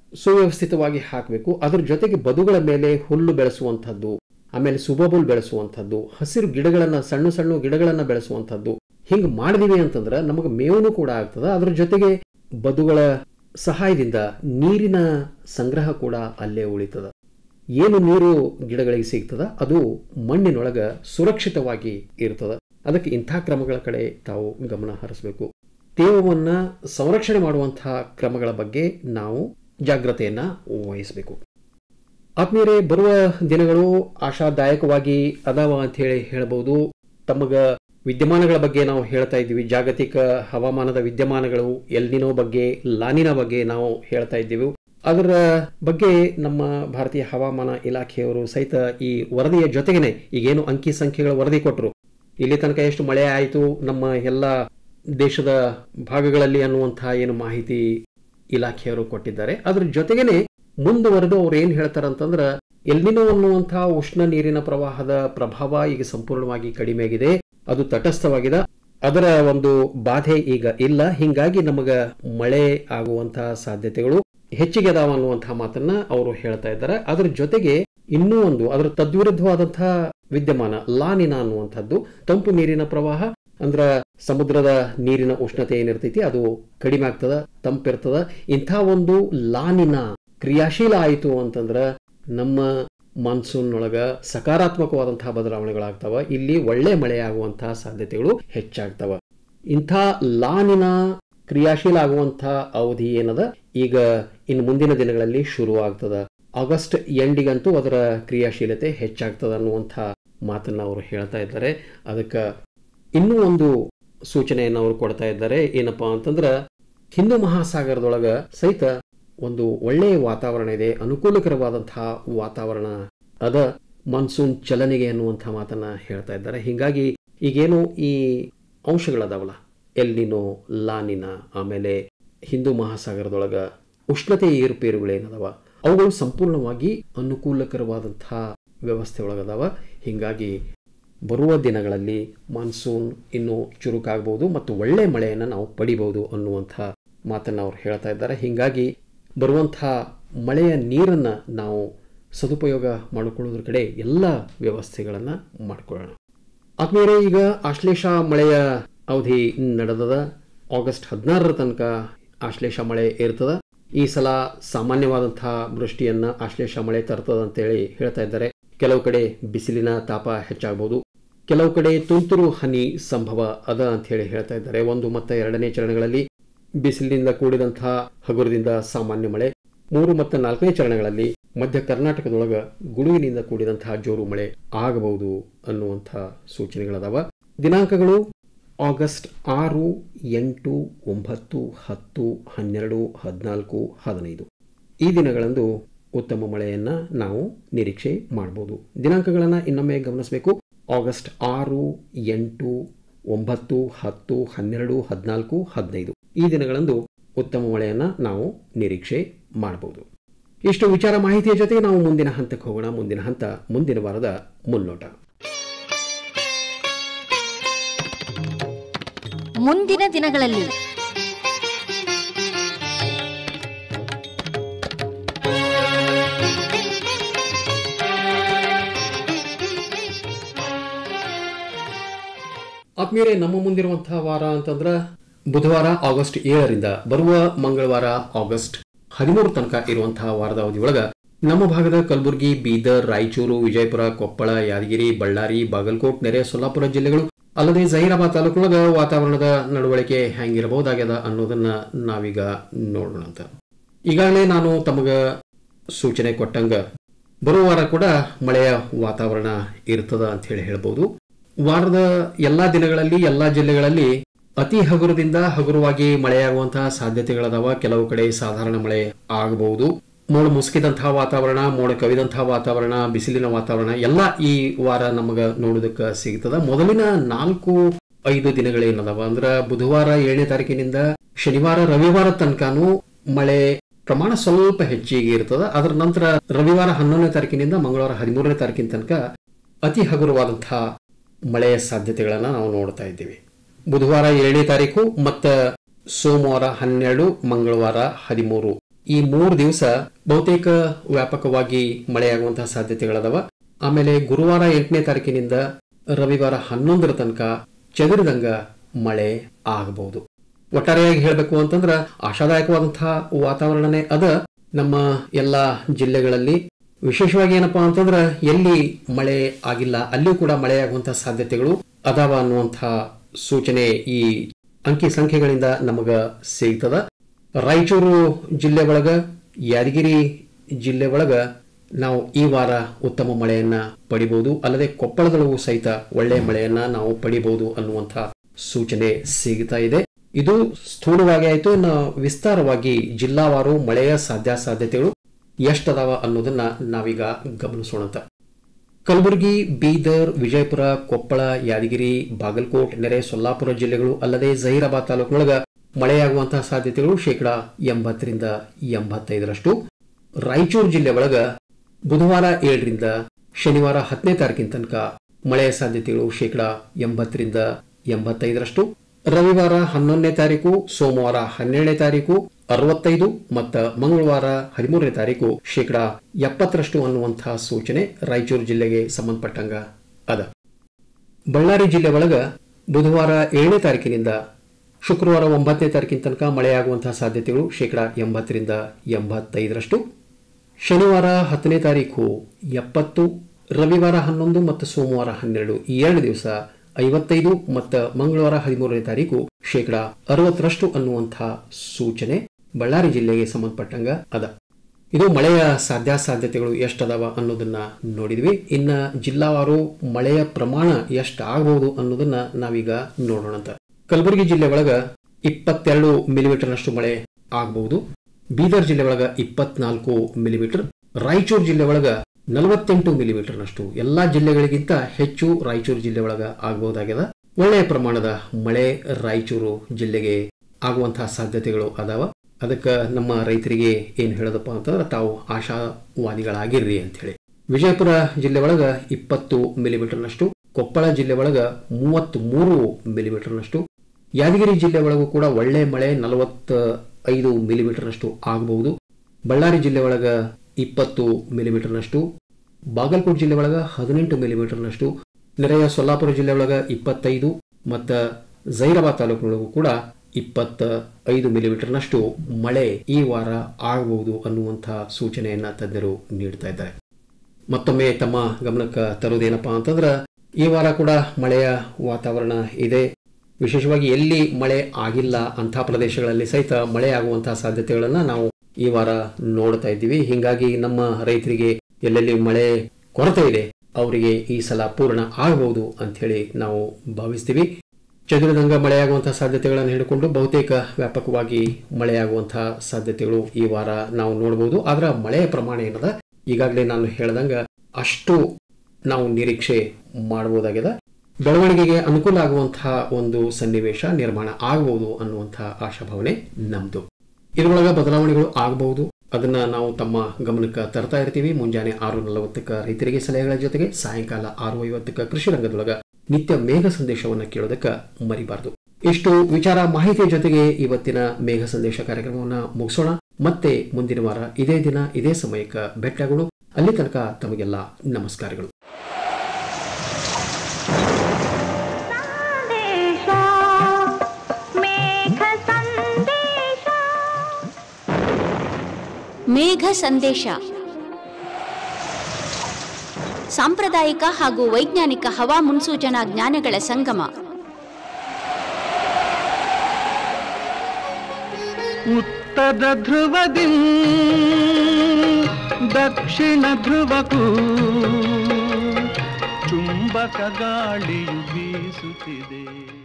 ಸುವ್ಯವಸ್ಥಿತವಾಗಿ ಹಾಕಬೇಕು ಅದ್ರ ಜೊತೆಗೆ ಬದುಗಳ ಮೇಲೆ ಹುಲ್ಲು ಬೆಳೆಸುವಂಥದ್ದು ಆಮೇಲೆ ಸುಬಬುಲ್ ಬೆಳೆಸುವಂಥದ್ದು ಹಸಿರು ಗಿಡಗಳನ್ನ ಸಣ್ಣ ಸಣ್ಣ ಗಿಡಗಳನ್ನ ಬೆಳೆಸುವಂಥದ್ದು ಹಿಂಗೆ ಮಾಡಿದೀವಿ ಅಂತಂದ್ರೆ ನಮಗೆ ಮೇವನು ಕೂಡ ಆಗ್ತದೆ ಅದ್ರ ಜೊತೆಗೆ ಬದುಗಳ ಸಹಾಯದಿಂದ ನೀರಿನ ಸಂಗ್ರಹ ಕೂಡ ಅಲ್ಲೇ ಉಳಿತದ ಏನು ನೀರು ಗಿಡಗಳಿಗೆ ಸಿಗ್ತದ ಅದು ಮಣ್ಣಿನೊಳಗ ಸುರಕ್ಷಿತವಾಗಿ ಇರ್ತದ ಅದಕ್ಕೆ ಇಂಥ ಕ್ರಮಗಳ ಕಡೆ ತಾವು ಗಮನ ಹರಿಸಬೇಕು ತೇವವನ್ನ ಸಂರಕ್ಷಣೆ ಮಾಡುವಂತಹ ಕ್ರಮಗಳ ಬಗ್ಗೆ ನಾವು ಜಾಗ್ರತೆಯನ್ನ ವಹಿಸಬೇಕು ಆತ್ಮೀಯರೇ ಬರುವ ದಿನಗಳು ಆಶಾದಾಯಕವಾಗಿ ಅದಾವ ಅಂತ ಹೇಳಿ ಹೇಳ್ಬೋದು ತಮಗ ವಿದ್ಯಮಾನಗಳ ಬಗ್ಗೆ ನಾವು ಹೇಳ್ತಾ ಇದ್ದೀವಿ ಜಾಗತಿಕ ಹವಾಮಾನದ ವಿದ್ಯಮಾನಗಳು ಎಲ್ನಿನೋ ಬಗ್ಗೆ ಲಾನಿನ ಬಗ್ಗೆ ನಾವು ಹೇಳ್ತಾ ಇದ್ದೀವಿ ಅದರ ಬಗ್ಗೆ ನಮ್ಮ ಭಾರತೀಯ ಹವಾಮಾನ ಇಲಾಖೆಯವರು ಸಹಿತ ಈ ವರದಿಯ ಜೊತೆಗೇನೆ ಈಗೇನು ಅಂಕಿ ಸಂಖ್ಯೆಗಳ ವರದಿ ಕೊಟ್ಟರು ಇಲ್ಲಿ ತನಕ ಎಷ್ಟು ಮಳೆ ಆಯಿತು ನಮ್ಮ ಎಲ್ಲ ದೇಶದ ಭಾಗಗಳಲ್ಲಿ ಅನ್ನುವಂತಹ ಏನು ಮಾಹಿತಿ ಇಲಾಖೆಯವರು ಕೊಟ್ಟಿದ್ದಾರೆ ಅದ್ರ ಜೊತೆಗೇನೆ ಮುಂದುವರೆದು ಅವ್ರು ಏನ್ ಹೇಳ್ತಾರಂತಂದ್ರ ಎಲ್ನಿನೋ ಅನ್ನುವಂತಹ ಉಷ್ಣ ನೀರಿನ ಪ್ರವಾಹದ ಪ್ರಭಾವ ಈಗ ಸಂಪೂರ್ಣವಾಗಿ ಕಡಿಮೆ ಆಗಿದೆ ಅದು ತಟಸ್ಥವಾಗಿದೆ ಅದರ ಒಂದು ಬಾಧೆ ಈಗ ಇಲ್ಲ ಹಿಂಗಾಗಿ ನಮಗ ಮಳೆ ಆಗುವಂತಹ ಸಾಧ್ಯತೆಗಳು ಹೆಚ್ಚಿಗೆ ಅದಾವ ಅನ್ನುವಂತಹ ಮಾತನ್ನ ಅವರು ಹೇಳ್ತಾ ಇದ್ದಾರೆ ಅದರ ಜೊತೆಗೆ ಇನ್ನೂ ಒಂದು ಅದರ ತದ್ವಿರುದ್ಧವಾದಂತಹ ವಿದ್ಯಮಾನ ಲಾನಿನ ಅನ್ನುವಂಥದ್ದು ತಂಪು ನೀರಿನ ಪ್ರವಾಹ ಅಂದ್ರ ಸಮುದ್ರದ ನೀರಿನ ಉಷ್ಣತೆ ಏನಿರ್ತೈತಿ ಅದು ಕಡಿಮೆ ಆಗ್ತದ ತಂಪಿರ್ತದ ಇಂಥ ಒಂದು ಲಾನಿನ ಕ್ರಿಯಾಶೀಲ ಆಯಿತು ಅಂತಂದ್ರ ನಮ್ಮ ಮಾನ್ಸೂನ್ ಒಳಗ ಸಕಾರಾತ್ಮಕವಾದಂತಹ ಬದಲಾವಣೆಗಳಾಗ್ತವ ಇಲ್ಲಿ ಒಳ್ಳೆ ಮಳೆ ಆಗುವಂತಹ ಸಾಧ್ಯತೆಗಳು ಹೆಚ್ಚಾಗ್ತವ ಇಂಥ ಲಾನಿನ ಕ್ರಿಯಾಶೀಲ ಆಗುವಂತಹ ಅವಧಿ ಏನದ ಈಗ ಇನ್ನು ಮುಂದಿನ ದಿನಗಳಲ್ಲಿ ಶುರು ಆಗ್ತದ ಆಗಸ್ಟ್ ಎಂಡಿಗಂತೂ ಅದರ ಕ್ರಿಯಾಶೀಲತೆ ಹೆಚ್ಚಾಗ್ತದ ಅನ್ನುವಂಥ ಮಾತನ್ನ ಅವರು ಹೇಳ್ತಾ ಇದ್ದಾರೆ ಅದಕ್ಕೆ ಇನ್ನೂ ಒಂದು ಸೂಚನೆಯನ್ನು ಅವರು ಕೊಡ್ತಾ ಇದ್ದಾರೆ ಏನಪ್ಪಾ ಅಂತಂದ್ರ ಹಿಂದೂ ಮಹಾಸಾಗರದೊಳಗ ಸಹಿತ ಒಂದು ಒಳ್ಳೆಯ ವಾತಾವರಣ ಇದೆ ಅನುಕೂಲಕರವಾದಂತಹ ವಾತಾವರಣ ಅದ ಮಾನ್ಸೂನ್ ಚಲನೆಗೆ ಅನ್ನುವಂಥ ಮಾತನ್ನ ಹೇಳ್ತಾ ಇದ್ದಾರೆ ಹೀಗಾಗಿ ಈಗೇನು ಈ ಅಂಶಗಳದಾವಲ್ಲ ಎಲ್ನಿನೋ ಲಾನಿನ ಆಮೇಲೆ ಹಿಂದೂ ಮಹಾಸಾಗರದೊಳಗ ಉಷ್ಣತೆ ಏರುಪೇರುಗಳೇನದಾವ ಅವುಗಳು ಸಂಪೂರ್ಣವಾಗಿ ಅನುಕೂಲಕರವಾದಂತಹ ವ್ಯವಸ್ಥೆ ಒಳಗದಾವ ಹೀಗಾಗಿ ಬರುವ ದಿನಗಳಲ್ಲಿ ಮಾನ್ಸೂನ್ ಇನ್ನೂ ಚುರುಕಾಗಬಹುದು ಮತ್ತು ಒಳ್ಳೆ ಮಳೆಯನ್ನು ನಾವು ಪಡಿಬಹುದು ಅನ್ನುವಂಥ ಮಾತನ್ನು ಅವ್ರು ಹೇಳ್ತಾ ಇದ್ದಾರೆ ಹೀಗಾಗಿ ಬರುವಂಥ ಮಳೆಯ ನೀರನ್ನು ನಾವು ಸದುಪಯೋಗ ಮಾಡಿಕೊಳ್ಳೋದ್ರ ಕಡೆ ಎಲ್ಲ ವ್ಯವಸ್ಥೆಗಳನ್ನು ಮಾಡಿಕೊಳ್ಳೋಣ ಆದ್ಮೇಲೆ ಈಗ ಆಶ್ಲೇಷ ಮಳೆಯ ಅವಧಿ ನಡೆದದ ಆಗಸ್ಟ್ ಹದಿನಾರರ ತನಕ ಆಶ್ಲೇಷ ಮಳೆ ಇರ್ತದ ಈ ಸಲ ಸಾಮಾನ್ಯವಾದಂತಹ ವೃಷ್ಟಿಯನ್ನ ಆಶ್ಲೇಷ ಮಳೆ ತರ್ತದ ಅಂತೇಳಿ ಹೇಳ್ತಾ ಇದ್ದಾರೆ ಕೆಲವು ಕಡೆ ಬಿಸಿಲಿನ ತಾಪ ಹೆಚ್ಚಾಗಬಹುದು ಕೆಲವು ಕಡೆ ತುಂತುರು ಹನಿ ಸಂಭವ ಅದ ಅಂತ ಹೇಳಿ ಹೇಳ್ತಾ ಇದ್ದಾರೆ ಒಂದು ಮತ್ತು ಎರಡನೇ ಚರಣಗಳಲ್ಲಿ ಬಿಸಿಲಿನಿಂದ ಕೂಡಿದಂತಹ ಹಗುರದಿಂದ ಸಾಮಾನ್ಯ ಮಳೆ ಮೂರು ಮತ್ತು ನಾಲ್ಕನೇ ಚರಣಗಳಲ್ಲಿ ಮಧ್ಯ ಕರ್ನಾಟಕದೊಳಗ ಗುಡುಗಿನಿಂದ ಕೂಡಿದಂತಹ ಜೋರು ಮಳೆ ಆಗಬಹುದು ಅನ್ನುವಂಥ ಸೂಚನೆಗಳದಾವ ದಿನಾಂಕಗಳು ಆಗಸ್ಟ್ ಆರು ಎಂಟು ಒಂಬತ್ತು ಹತ್ತು ಹನ್ನೆರಡು ಹದಿನಾಲ್ಕು ಹದಿನೈದು ಈ ದಿನಗಳಂದು ಉತ್ತಮ ಮಳೆಯನ್ನ ನಾವು ನಿರೀಕ್ಷೆ ಮಾಡಬಹುದು ದಿನಾಂಕಗಳನ್ನು ಇನ್ನೊಮ್ಮೆ ಗಮನಿಸಬೇಕು ಆಗಸ್ಟ್ ಆರು ಎಂಟು ಒಂಬತ್ತು ಹತ್ತು ಹನ್ನೆರಡು ಹದಿನಾಲ್ಕು ಹದಿನೈದು ಈ ದಿನಗಳಂದು ಉತ್ತಮ ಮಳೆಯನ್ನ ನಾವು ನಿರೀಕ್ಷೆ ಮಾಡಬಹುದು ಇಷ್ಟು ವಿಚಾರ ಮಾಹಿತಿಯ ಜೊತೆಗೆ ನಾವು ಮುಂದಿನ ಹಂತಕ್ಕೆ ಹೋಗೋಣ ಮುಂದಿನ ಹಂತ ಮುಂದಿನ ವಾರದ ಮುನ್ನೋಟ ಮುಂದಿನ ದಿನಗಳಲ್ಲಿ ಆತ್ಮೀಯರೇ ನಮ್ಮ ಮುಂದಿರುವಂತಹ ವಾರ ಅಂತಂದ್ರ ಬುಧವಾರ ಆಗಸ್ಟ್ ಏಳರಿಂದ ಬರುವ ಮಂಗಳವಾರ ಆಗಸ್ಟ್ ಹದಿಮೂರು ತನಕ ಇರುವಂತಹ ವಾರದ ಅವಧಿಯೊಳಗ ನಮ್ಮ ಭಾಗದ ಕಲಬುರಗಿ ಬೀದರ್ ರಾಯಚೂರು ವಿಜಯಪುರ ಕೊಪ್ಪಳ ಯಾದಗಿರಿ ಬಳ್ಳಾರಿ ಬಾಗಲಕೋಟ್ ನೆರೆ ಸೊಲ್ಲಾಪುರ ಜಿಲ್ಲೆಗಳು ಅಲ್ಲದೆ ಜಹೀರಾಬಾದ್ ತಾಲೂಕೊಳಗ ವಾತಾವರಣದ ನಡವಳಿಕೆ ಹೆಂಗಿರಬಹುದಾಗ್ಯದ ಅನ್ನೋದನ್ನ ನಾವೀಗ ನೋಡೋಣ ಅಂತ ಈಗಾಗಲೇ ನಾನು ತಮಗ ಸೂಚನೆ ಕೊಟ್ಟಂಗ ಬರುವ ವಾರ ಕೂಡ ಮಳೆಯ ವಾತಾವರಣ ಇರ್ತದ ಅಂತ ಹೇಳಿ ಹೇಳ್ಬೋದು ವಾರದ ಎಲ್ಲಾ ದಿನಗಳಲ್ಲಿ ಎಲ್ಲಾ ಜಿಲ್ಲೆಗಳಲ್ಲಿ ಅತಿ ಹಗುರದಿಂದ ಹಗುರವಾಗಿ ಮಳೆಯಾಗುವಂತಹ ಸಾಧ್ಯತೆಗಳದಾವ ಕೆಲವು ಕಡೆ ಸಾಧಾರಣ ಮಳೆ ಆಗಬಹುದು ಮೋಡ ಮುಸುಕಿದಂತಹ ವಾತಾವರಣ ಮೋಡ ಕವಿದಂತಹ ವಾತಾವರಣ ಬಿಸಿಲಿನ ವಾತಾವರಣ ಎಲ್ಲ ಈ ವಾರ ನಮಗ ನೋಡೋದಕ್ಕೆ ಸಿಗ್ತದ ಮೊದಲಿನ ನಾಲ್ಕು ಐದು ದಿನಗಳೇನದಾವ ಅಂದ್ರ ಬುಧವಾರ ಏಳನೇ ತಾರೀಕಿನಿಂದ ಶನಿವಾರ ರವಿವಾರ ತನಕನೂ ಮಳೆ ಪ್ರಮಾಣ ಸ್ವಲ್ಪ ಹೆಚ್ಚಿಗೆ ಇರ್ತದ ಅದರ ನಂತರ ರವಿವಾರ ಹನ್ನೊಂದನೇ ತಾರೀಕಿನಿಂದ ಮಂಗಳವಾರ ಹದಿಮೂರನೇ ತಾರೀಕಿನ ತನಕ ಅತಿ ಹಗುರವಾದಂತಹ ಮಳೆಯ ಸಾಧ್ಯತೆಗಳನ್ನ ನಾವು ನೋಡ್ತಾ ಇದ್ದೀವಿ ಬುಧವಾರ ಏಳನೇ ತಾರೀಕು ಮತ್ತು ಸೋಮವಾರ ಹನ್ನೆರಡು ಮಂಗಳವಾರ ಹದಿಮೂರು ಈ ಮೂರು ದಿವಸ ಬಹುತೇಕ ವ್ಯಾಪಕವಾಗಿ ಮಳೆಯಾಗುವಂತಹ ಸಾಧ್ಯತೆಗಳದವ ಆಮೇಲೆ ಗುರುವಾರ ಎಂಟನೇ ತಾರೀಕಿನಿಂದ ರವಿವಾರ ಹನ್ನೊಂದರ ತನಕ ಚದುರಿದಂಗ ಮಳೆ ಆಗಬಹುದು ಒಟ್ಟಾರೆಯಾಗಿ ಹೇಳಬೇಕು ಅಂತಂದ್ರ ಆಶಾದಾಯಕವಾದಂತಹ ವಾತಾವರಣನೇ ಅದ ನಮ್ಮ ಎಲ್ಲ ಜಿಲ್ಲೆಗಳಲ್ಲಿ ವಿಶೇಷವಾಗಿ ಏನಪ್ಪಾ ಅಂತಂದ್ರ ಎಲ್ಲಿ ಮಳೆ ಆಗಿಲ್ಲ ಅಲ್ಲಿಯೂ ಕೂಡ ಮಳೆಯಾಗುವಂತಹ ಸಾಧ್ಯತೆಗಳು ಅದಾವ ಅನ್ನುವಂತಹ ಸೂಚನೆ ಈ ಅಂಕಿ ಸಂಖ್ಯೆಗಳಿಂದ ನಮಗ ಸಿಗ್ತದ ರಾಯಚೂರು ಜಿಲ್ಲೆ ಒಳಗ ಯಾದಗಿರಿ ಜಿಲ್ಲೆ ಒಳಗ ನಾವು ಈ ವಾರ ಉತ್ತಮ ಮಳೆಯನ್ನ ಪಡಿಬಹುದು ಅಲ್ಲದೆ ಕೊಪ್ಪಳದಲ್ಲೂ ಸಹಿತ ಒಳ್ಳೆಯ ಮಳೆಯನ್ನ ನಾವು ಪಡಿಬಹುದು ಅನ್ನುವಂಥ ಸೂಚನೆ ಸಿಗ್ತಾ ಇದೆ ಇದು ಸ್ಥೂಲವಾಗಿ ಆಯಿತು ಇನ್ನು ವಿಸ್ತಾರವಾಗಿ ಜಿಲ್ಲಾವಾರು ಮಳೆಯ ಸಾಧ್ಯಾಸಾಧ್ಯತೆಗಳು ಎಷ್ಟದಾವ ಅನ್ನೋದನ್ನ ನಾವೀಗ ಗಮನಿಸೋಣಂತ ಕಲಬುರಗಿ ಬೀದರ್ ವಿಜಯಪುರ ಕೊಪ್ಪಳ ಯಾದಗಿರಿ ಬಾಗಲಕೋಟ್ ನೆರೆ ಸೊಲ್ಲಾಪುರ ಜಿಲ್ಲೆಗಳು ಅಲ್ಲದೆ ಜಹೀರಾಬಾದ್ ತಾಲೂಕಿನೊಳಗ ಮಳೆಯಾಗುವಂತಹ ಸಾಧ್ಯತೆಗಳು ಶೇಕಡಾ ಎಂಬತ್ತರಿಂದ ಎಂಬತ್ತೈದರಷ್ಟು ರಾಯಚೂರು ಜಿಲ್ಲೆ ಒಳಗ ಬುಧವಾರ ಏಳರಿಂದ ಶನಿವಾರ ಹತ್ತನೇ ತಾರೀಕಿನ ತನಕ ಮಳೆಯ ಸಾಧ್ಯತೆಗಳು ಶೇಕಡಾ ಎಂಬತ್ತರಿಂದ ಎಂಬತ್ತೈದರಷ್ಟು ರವಿವಾರ ಹನ್ನೊಂದನೇ ತಾರೀಕು ಸೋಮವಾರ ಹನ್ನೆರಡನೇ ತಾರೀಕು ಅರವತ್ತೈದು ಮತ್ತು ಮಂಗಳವಾರ ಹದಿಮೂರನೇ ತಾರೀಕು ಶೇಕಡಾ ಎಪ್ಪತ್ತರಷ್ಟು ಅನ್ನುವಂತಹ ಸೂಚನೆ ರಾಯಚೂರು ಜಿಲ್ಲೆಗೆ ಸಂಬಂಧಪಟ್ಟಂಗ ಅದ ಬಳ್ಳಾರಿ ಜಿಲ್ಲೆ ಒಳಗ ಬುಧವಾರ ಏಳನೇ ತಾರೀಕಿನಿಂದ ಶುಕ್ರವಾರ ಒಂಬತ್ತನೇ ತಾರೀಕಿನ ತನಕ ಮಳೆಯಾಗುವಂತಹ ಸಾಧ್ಯತೆಗಳು ಶೇಕಡಾ ಎಂಬತ್ತರಿಂದ ಎಂಬತ್ತೈದರಷ್ಟು ಶನಿವಾರ ಹತ್ತನೇ ತಾರೀಕು ಎಪ್ಪತ್ತು ರವಿವಾರ ಹನ್ನೊಂದು ಮತ್ತು ಸೋಮವಾರ ಹನ್ನೆರಡು ಈ ಎರಡು ದಿವಸ ಐವತ್ತೈದು ಮತ್ತು ಮಂಗಳವಾರ ಹದಿಮೂರನೇ ತಾರೀಕು ಶೇಕಡಾ ಅರವತ್ತರಷ್ಟು ಅನ್ನುವಂತಹ ಸೂಚನೆ ಬಳ್ಳಾರಿ ಜಿಲ್ಲೆಗೆ ಸಂಬಂಧಪಟ್ಟಂಗ ಅದ ಇದು ಮಳೆಯ ಸಾಧ್ಯಾಸಾಧ್ಯತೆಗಳು ಎಷ್ಟದಾವ ಅನ್ನೋದನ್ನ ನೋಡಿದ್ವಿ ಇನ್ನ ಜಿಲ್ಲಾವಾರು ಮಳೆಯ ಪ್ರಮಾಣ ಎಷ್ಟು ಆಗಬಹುದು ಅನ್ನೋದನ್ನ ನಾವೀಗ ನೋಡೋಣ ಅಂತ ಕಲಬುರಗಿ ಜಿಲ್ಲೆ ಒಳಗ ಇಪ್ಪತ್ತೆರಡು ಮಿಲಿಮೀಟರ್ನಷ್ಟು ಮಳೆ ಆಗಬಹುದು ಬೀದರ್ ಜಿಲ್ಲೆ ಒಳಗ ಇಪ್ಪತ್ನಾಲ್ಕು ಮಿಲಿಮೀಟರ್ ರಾಯಚೂರು ಜಿಲ್ಲೆ ಒಳಗ ನಲವತ್ತೆಂಟು ಮಿಲಿಮೀಟರ್ನಷ್ಟು ಎಲ್ಲಾ ಜಿಲ್ಲೆಗಳಿಗಿಂತ ಹೆಚ್ಚು ರಾಯಚೂರು ಜಿಲ್ಲೆ ಒಳಗ ಆಗಬಹುದಾಗ್ಯದ ಒಳ್ಳೆಯ ಪ್ರಮಾಣದ ಮಳೆ ರಾಯಚೂರು ಜಿಲ್ಲೆಗೆ ಆಗುವಂತಹ ಸಾಧ್ಯತೆಗಳು ಅದಾವ ಅದಕ್ಕೆ ನಮ್ಮ ರೈತರಿಗೆ ಏನು ಹೇಳೋದಪ್ಪ ಅಂತಂದ್ರೆ ತಾವು ಆಶಾವಾದಿಗಳಾಗಿರ್ರಿ ಅಂತ ಹೇಳಿ ವಿಜಯಪುರ ಜಿಲ್ಲೆ ಒಳಗ ಇಪ್ಪತ್ತು ಮಿಲಿಮೀಟರ್ನಷ್ಟು ಕೊಪ್ಪಳ ಜಿಲ್ಲೆ ಒಳಗ ಮೂವತ್ತ್ ಮೂರು ಮಿಲಿಮೀಟರ್ನಷ್ಟು ಯಾದಗಿರಿ ಜಿಲ್ಲೆ ಒಳಗೂ ಕೂಡ ಒಳ್ಳೆ ಮಳೆ ನಲವತ್ತ ಐದು ಮಿಲಿಮೀಟರ್ನಷ್ಟು ಆಗಬಹುದು ಬಳ್ಳಾರಿ ಜಿಲ್ಲೆ ಒಳಗ ಇಪ್ಪತ್ತು ಮಿಲಿಮೀಟರ್ನಷ್ಟು ಬಾಗಲಕೋಟೆ ಜಿಲ್ಲೆ ಒಳಗ ಹದಿನೆಂಟು ಮಿಲಿಮೀಟರ್ನಷ್ಟು ನೆರೆಯ ಸೊಲ್ಲಾಪುರ ಜಿಲ್ಲೆ ಒಳಗ ಇಪ್ಪತ್ತೈದು ಮತ್ತು ಜೈರಾಬಾದ್ ತಾಲೂಕಿನೊಳಗೂ ಕೂಡ ಇಪ್ಪತ್ತ ಐದು ಮಿಲಿಮೀಟರ್ನಷ್ಟು ಮಳೆ ಈ ವಾರ ಆಗಬಹುದು ಅನ್ನುವಂತಹ ಸೂಚನೆಯನ್ನ ತಜ್ಞರು ನೀಡ್ತಾ ಇದ್ದಾರೆ ಮತ್ತೊಮ್ಮೆ ತಮ್ಮ ಗಮನಕ್ಕೆ ತರುವುದೇನಪ್ಪಾ ಅಂತಂದ್ರೆ ಈ ವಾರ ಕೂಡ ಮಳೆಯ ವಾತಾವರಣ ಇದೆ ವಿಶೇಷವಾಗಿ ಎಲ್ಲಿ ಮಳೆ ಆಗಿಲ್ಲ ಅಂಥ ಪ್ರದೇಶಗಳಲ್ಲಿ ಸಹಿತ ಮಳೆ ಆಗುವಂತಹ ಸಾಧ್ಯತೆಗಳನ್ನು ನಾವು ಈ ವಾರ ನೋಡ್ತಾ ಇದ್ದೀವಿ ಹೀಗಾಗಿ ನಮ್ಮ ರೈತರಿಗೆ ಎಲ್ಲೆಲ್ಲಿ ಮಳೆ ಕೊರತೆ ಇದೆ ಅವರಿಗೆ ಈ ಸಲ ಪೂರ್ಣ ಆಗಬಹುದು ಅಂತ ಹೇಳಿ ನಾವು ಭಾವಿಸ್ತೀವಿ ಚದುರಿದಂಗ ಮಳೆಯಾಗುವಂತಹ ಸಾಧ್ಯತೆಗಳನ್ನು ಹಿಡ್ಕೊಂಡು ಬಹುತೇಕ ವ್ಯಾಪಕವಾಗಿ ಮಳೆಯಾಗುವಂತಹ ಸಾಧ್ಯತೆಗಳು ಈ ವಾರ ನಾವು ನೋಡಬಹುದು ಆದ್ರೆ ಮಳೆಯ ಪ್ರಮಾಣ ಏನದ ಈಗಾಗಲೇ ನಾನು ಹೇಳ್ದಂಗ ಅಷ್ಟು ನಾವು ನಿರೀಕ್ಷೆ ಮಾಡಬಹುದಾಗಿದೆ ಬೆಳವಣಿಗೆಗೆ ಅನುಕೂಲ ಆಗುವಂತಹ ಒಂದು ಸನ್ನಿವೇಶ ನಿರ್ಮಾಣ ಆಗಬಹುದು ಅನ್ನುವಂತಹ ಆಶಾಭಾವನೆ ನಮ್ದು ಇದರೊಳಗ ಬದಲಾವಣೆಗಳು ಆಗಬಹುದು ಅದನ್ನ ನಾವು ತಮ್ಮ ಗಮನಕ್ಕೆ ತರ್ತಾ ಇರ್ತೀವಿ ಮುಂಜಾನೆ ಆರು ನಲವತ್ತಕ್ಕ ರೈತರಿಗೆ ಸಲಹೆಗಳ ಜೊತೆಗೆ ಸಾಯಂಕಾಲ ಆರು ಐವತ್ತಕ್ಕ ಕೃಷಿ ರಂಗದೊಳಗ ನಿತ್ಯ ಮೇಘ ಸಂದೇಶವನ್ನ ಕೇಳೋದಕ್ಕ ಮರಿಬಾರದು ಇಷ್ಟು ವಿಚಾರ ಮಾಹಿತಿಯ ಜೊತೆಗೆ ಇವತ್ತಿನ ಮೇಘ ಸಂದೇಶ ಕಾರ್ಯಕ್ರಮವನ್ನ ಮುಗಿಸೋಣ ಮತ್ತೆ ಮುಂದಿನ ವಾರ ಇದೇ ದಿನ ಇದೇ ಸಮಯಕ್ಕೆ ಭೇಟಿಯಾಗೋಣ ಅಲ್ಲಿ ತನಕ ತಮಗೆಲ್ಲ ನಮಸ್ಕಾರಗಳು ಮೇಘ ಸಂದೇಶ ಸಾಂಪ್ರದಾಯಿಕ ಹಾಗೂ ವೈಜ್ಞಾನಿಕ ಹವಾ ಮುನ್ಸೂಚನಾ ಜ್ಞಾನಗಳ ಸಂಗಮ ಉತ್ತರ ಧ್ರುವದಿ ದಕ್ಷಿಣ ಧ್ರುವಕ್ಕೂ ಚುಂಬಕ ಗಾಳಿಯು ಬೀಸುತ್ತಿದೆ